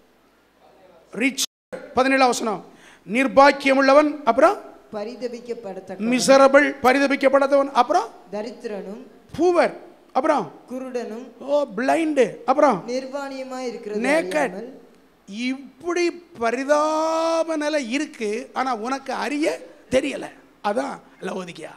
ரிச் பதினேழாம் வசனம் நிர்பாக்கியம் உள்ளவன் அப்புறம் பரிதபிக்கப்படத்தக்க மிசரபிள் பரிதபிக்கப்படாதவன் அப்புறம் தரித்திரனும் பூவர் அப்புறம் குருடனும் ஓ பிளைண்டு அப்புறம் நிர்வாணியமாய் இருக்கிறது நேக்கட் அறியாமல் இப்படி பரிதாப நிலை இருக்கு ஆனா உனக்கு அறிய தெரியல அதான் லவோதிக்கியா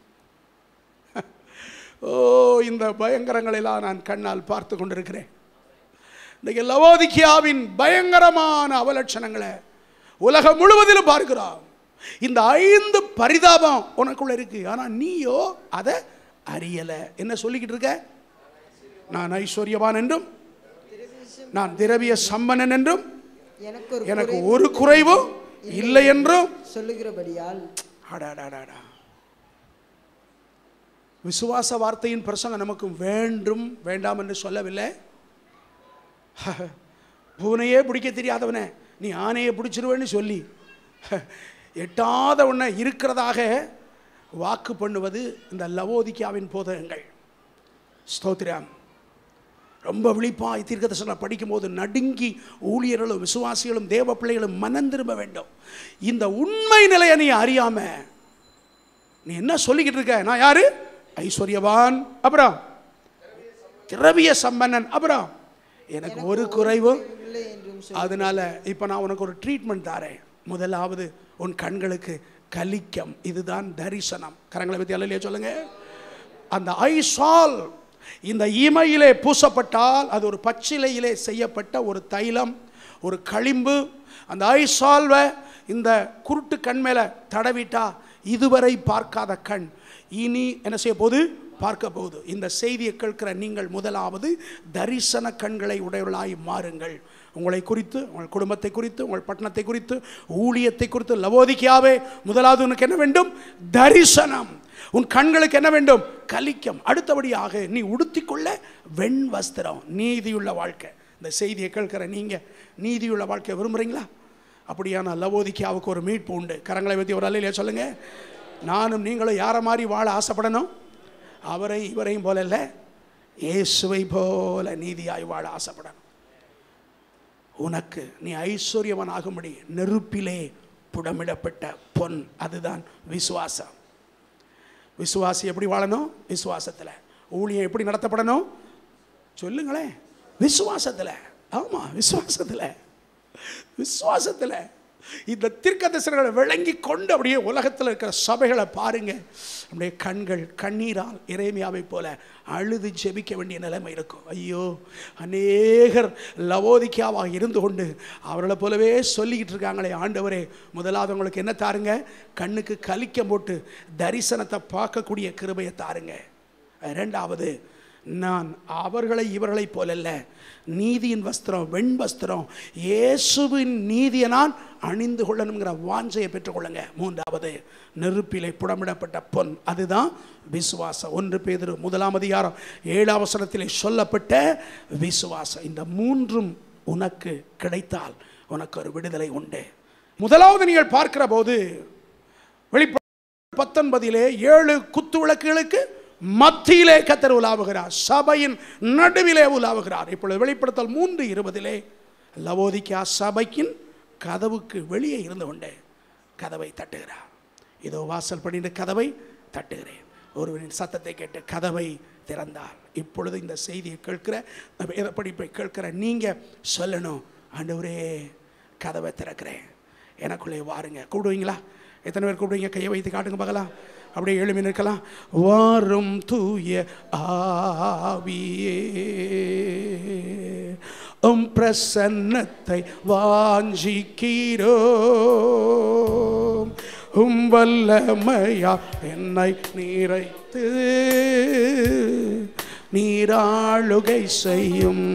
ஓ இந்த பயங்கரங்களை எல்லாம் நான் கண்ணால் பார்த்து கொண்டிருக்கிறேன் இன்றைக்கு லவோதிக்கியாவின் பயங்கரமான அவலட்சணங்களை உலகம் முழுவதிலும் பார்க்கிறோம் இந்த ஐந்து பரிதாபம் உனக்குள்ள இருக்கு ஆனா நீயோ அதை அறியல என்ன சொல்லிக்கிட்டு இருக்க நான் ஐஸ்வர்யவான் என்றும் நான் திரவிய சம்பனன் என்றும் எனக்கு ஒரு எனக்கு ஒரு குறைவும் இல்லை என்றும் சொல்லுகிறபடியால் அடாடாடாடா விசுவாச வார்த்தையின் பிரசங்கம் நமக்கு வேண்டும் வேண்டாம் என்று சொல்லவில்லை பூனையே பிடிக்க தெரியாதவனே நீ ஆனையை பிடிச்சிருவேன்னு சொல்லி எட்டாத உன்னை இருக்கிறதாக வாக்கு பண்ணுவது இந்த லவோதிக்காவின் போதகங்கள் ஸ்தோத்திரம் ரொம்ப விழிப்பாய் தீர்க்கதரிசனம் படிக்கும்போது நடுங்கி ஊழியர்களும் விசுவாசிகளும் தேவ பிள்ளைகளும் மனம் திரும்ப வேண்டும் இந்த உண்மை நிலையை நீ அறியாம நீ என்ன சொல்லிக்கிட்டு இருக்க நான் யாரு ஐஸ்வர்யவான் அப்புறம் திரவிய சம்பன்னன் அப்புறம் எனக்கு ஒரு குறைவும் இல்லை என்றும் சொல் அதனால இப்போ நான் உனக்கு ஒரு ட்ரீட்மெண்ட் தரேன் முதலாவது உன் கண்களுக்கு கலிக்கம் இதுதான் தரிசனம் கரங்களை பற்றி அல்லையே சொல்லுங்க அந்த ஐசால் இந்த இமையிலே பூசப்பட்டால் அது ஒரு பச்சிலையிலே செய்யப்பட்ட ஒரு தைலம் ஒரு களிம்பு அந்த ஐசால்வை இந்த குருட்டு கண் மேலே தடவிட்டா இதுவரை பார்க்காத கண் இனி என்ன செய்ய போகுது பார்க்க போகுது இந்த செய்தியை கேட்கிற நீங்கள் முதலாவது தரிசன கண்களை உடையவர்களாய் மாறுங்கள் உங்களை குறித்து உங்கள் குடும்பத்தை குறித்து உங்கள் பட்டணத்தை குறித்து ஊழியத்தை குறித்து லவோதிக்காவே முதலாவது உனக்கு என்ன வேண்டும் தரிசனம் உன் கண்களுக்கு என்ன வேண்டும் கலிக்கம் அடுத்தபடியாக நீ உடுத்திக்கொள்ள வெண் வஸ்திரம் நீதியுள்ள வாழ்க்கை இந்த செய்தியை கேட்கிற நீங்கள் நீதியுள்ள வாழ்க்கை விரும்புகிறீங்களா அப்படியான லவோதிக்காவுக்கு ஒரு மீட்பு உண்டு கரங்களை பற்றி ஒரு அல்லையிலே சொல்லுங்க நானும் நீங்களும் யாரை மாதிரி வாழ ஆசைப்படணும் அவரை இவரையும் போல இல்லை இயேசுவை போல நீதியாய் வாழ ஆசைப்படணும் உனக்கு நீ ஐஸ்வர்யவன் ஆகும்படி நெருப்பிலே புடமிடப்பட்ட பொன் அதுதான் விசுவாசம் விசுவாசி எப்படி வாழணும் விசுவாசத்தில் ஊழியம் எப்படி நடத்தப்படணும் சொல்லுங்களேன் விசுவாசத்தில் ஆமாம் விசுவாசத்தில் விசுவாசத்தில் இந்த தீர்க்கதரிசனங்களை விளங்கி கொண்டு அப்படியே உலகத்தில் இருக்கிற சபைகளை பாருங்க அப்படியே கண்கள் கண்ணீரால் இறைமையாவை போல அழுது ஜெபிக்க வேண்டிய நிலைமை இருக்கும் ஐயோ அநேகர் லவோதிக்காவாக இருந்து கொண்டு அவர்களை போலவே சொல்லிக்கிட்டு இருக்காங்களே ஆண்டவரே முதலாவது உங்களுக்கு என்ன தாருங்க கண்ணுக்கு கலிக்கம் போட்டு தரிசனத்தை பார்க்கக்கூடிய கிருபையை தாருங்க இரண்டாவது நான் அவர்களை இவர்களைப் போலல்ல நீதியின் வஸ்திரம் வெண் வஸ்திரம் இயேசுவின் நீதியை நான் அணிந்து கொள்ளணுங்கிற வாஞ்சையை பெற்றுக்கொள்ளுங்க மூன்றாவது நெருப்பிலே புடமிடப்பட்ட பொன் அதுதான் விசுவாசம் ஒன்று பேதரு முதலாம் அதிகாரம் ஏழாம் வசனத்திலே சொல்லப்பட்ட விசுவாசம் இந்த மூன்றும் உனக்கு கிடைத்தால் உனக்கு ஒரு விடுதலை உண்டு முதலாவது நீங்கள் பார்க்கிற போது வெளிப்ப பத்தொன்பதிலே ஏழு குத்து விளக்குகளுக்கு மத்தியிலே கத்தர் உலாவுகிறார் சபையின் நடுவிலே உலாவுகிறார் இப்பொழுது வெளிப்படுத்தல் மூன்று இருபதிலே லவோதிக்கா சபைக்கின் கதவுக்கு வெளியே இருந்து கொண்டே கதவை தட்டுகிறார் இதோ வாசல் படிந்த கதவை தட்டுகிறேன் ஒருவரின் சத்தத்தை கேட்டு கதவை திறந்தார் இப்பொழுது இந்த செய்தியை கேட்கிற வேத படிப்பை கேட்கிற நீங்கள் சொல்லணும் ஆண்டவரே கதவை திறக்கிறேன் எனக்குள்ளே வாருங்க கூப்பிடுவீங்களா எத்தனை பேர் கூப்பிடுவீங்க கையை வைத்து காட்டுங்க பார்க்கலாம் அப்படியே எழுமி நிற்கலாம் வாரும் தூய ஆவியே உம் பிரசன்னத்தை வாஞ்சிக்கிறோம் உம் வல்லமையா என்னை நீரைத்து நீராளுகை செய்யும்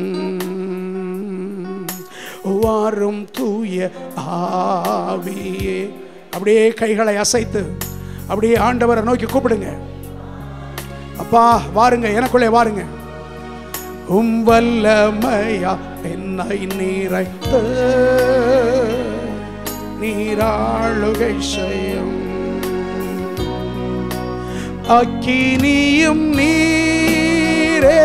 வாரும் தூய ஆவியே அப்படியே கைகளை அசைத்து அப்படியே ஆண்டவரை நோக்கி கூப்பிடுங்க அப்பா வாருங்க எனக்குள்ளே வாருங்க உம் வல்லமையா என்னை நீரைத்து நீராளுகை செய்யும் அக்கினியும் நீரே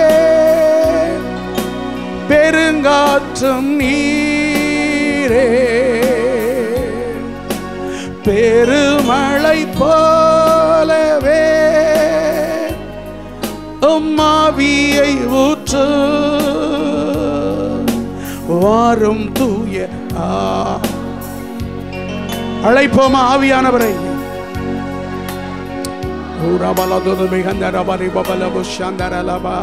பெருங்காற்றும் நீரே பெருமழை போலவே அம்மாவியை ஊற்று வாரும் தூய ஆ அழைப்போம் ஆவியானவரை ஊரபலதுது மிகந்தரபரி பபலபு சந்தரலபா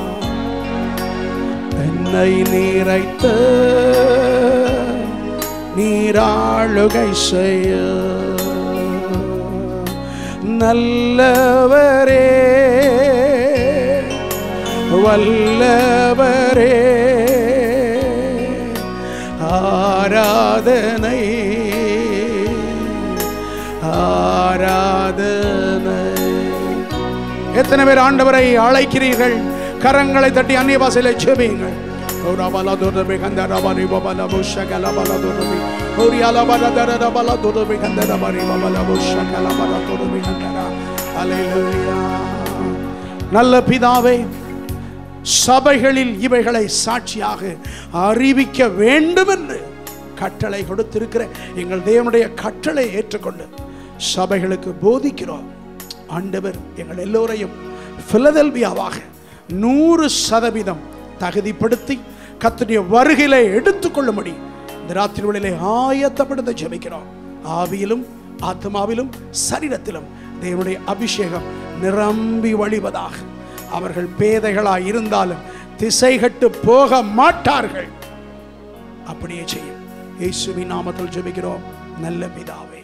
என்னை நீரைத்து நீராளுகை செய்ய நல்லவரே வல்லவரே ஆராதனை ஆராதனை எத்தனை பேர் ஆண்டவரை அழைக்கிறீர்கள் கரங்களை தட்டி அந்நிய பாசையில செபியுங்கள் ஓராபாலா துரபி கந்தரபாரி பபல புஷகல பல துரபி ஓரியால பல தரபல துரபி கந்தரபாரி பபல புஷகல பல துரபி கந்தரா அல்லேலூயா நல்ல பிதாவே சபைகளில் இவைகளை சாட்சியாக அறிவிக்க வேண்டும் என்று கட்டளை கொடுத்திருக்கிற எங்கள் தேவனுடைய கட்டளை ஏற்றுக்கொண்டு சபைகளுக்கு போதிக்கிறோம் ஆண்டவர் எங்கள் எல்லோரையும் பிலதெல்வியாவாக நூறு சதவீதம் தகுதிப்படுத்தி கத்துடைய வருகையில எடுத்துக்கொள்ளும்படி இந்த ராத்திரி வேளையிலே ஆயத்தப்படுத்த ஜெபிக்கிறோம் ஆவியிலும் ஆத்மாவிலும் சரீரத்திலும் தேவனுடைய அபிஷேகம் நிரம்பி வழிவதாக அவர்கள் பேதைகளாய் இருந்தாலும் திசைகட்டு போக மாட்டார்கள் அப்படியே செய்யும் இயேசுவின் நாமத்தில் ஜெபிக்கிறோம் நல்ல பிதாவே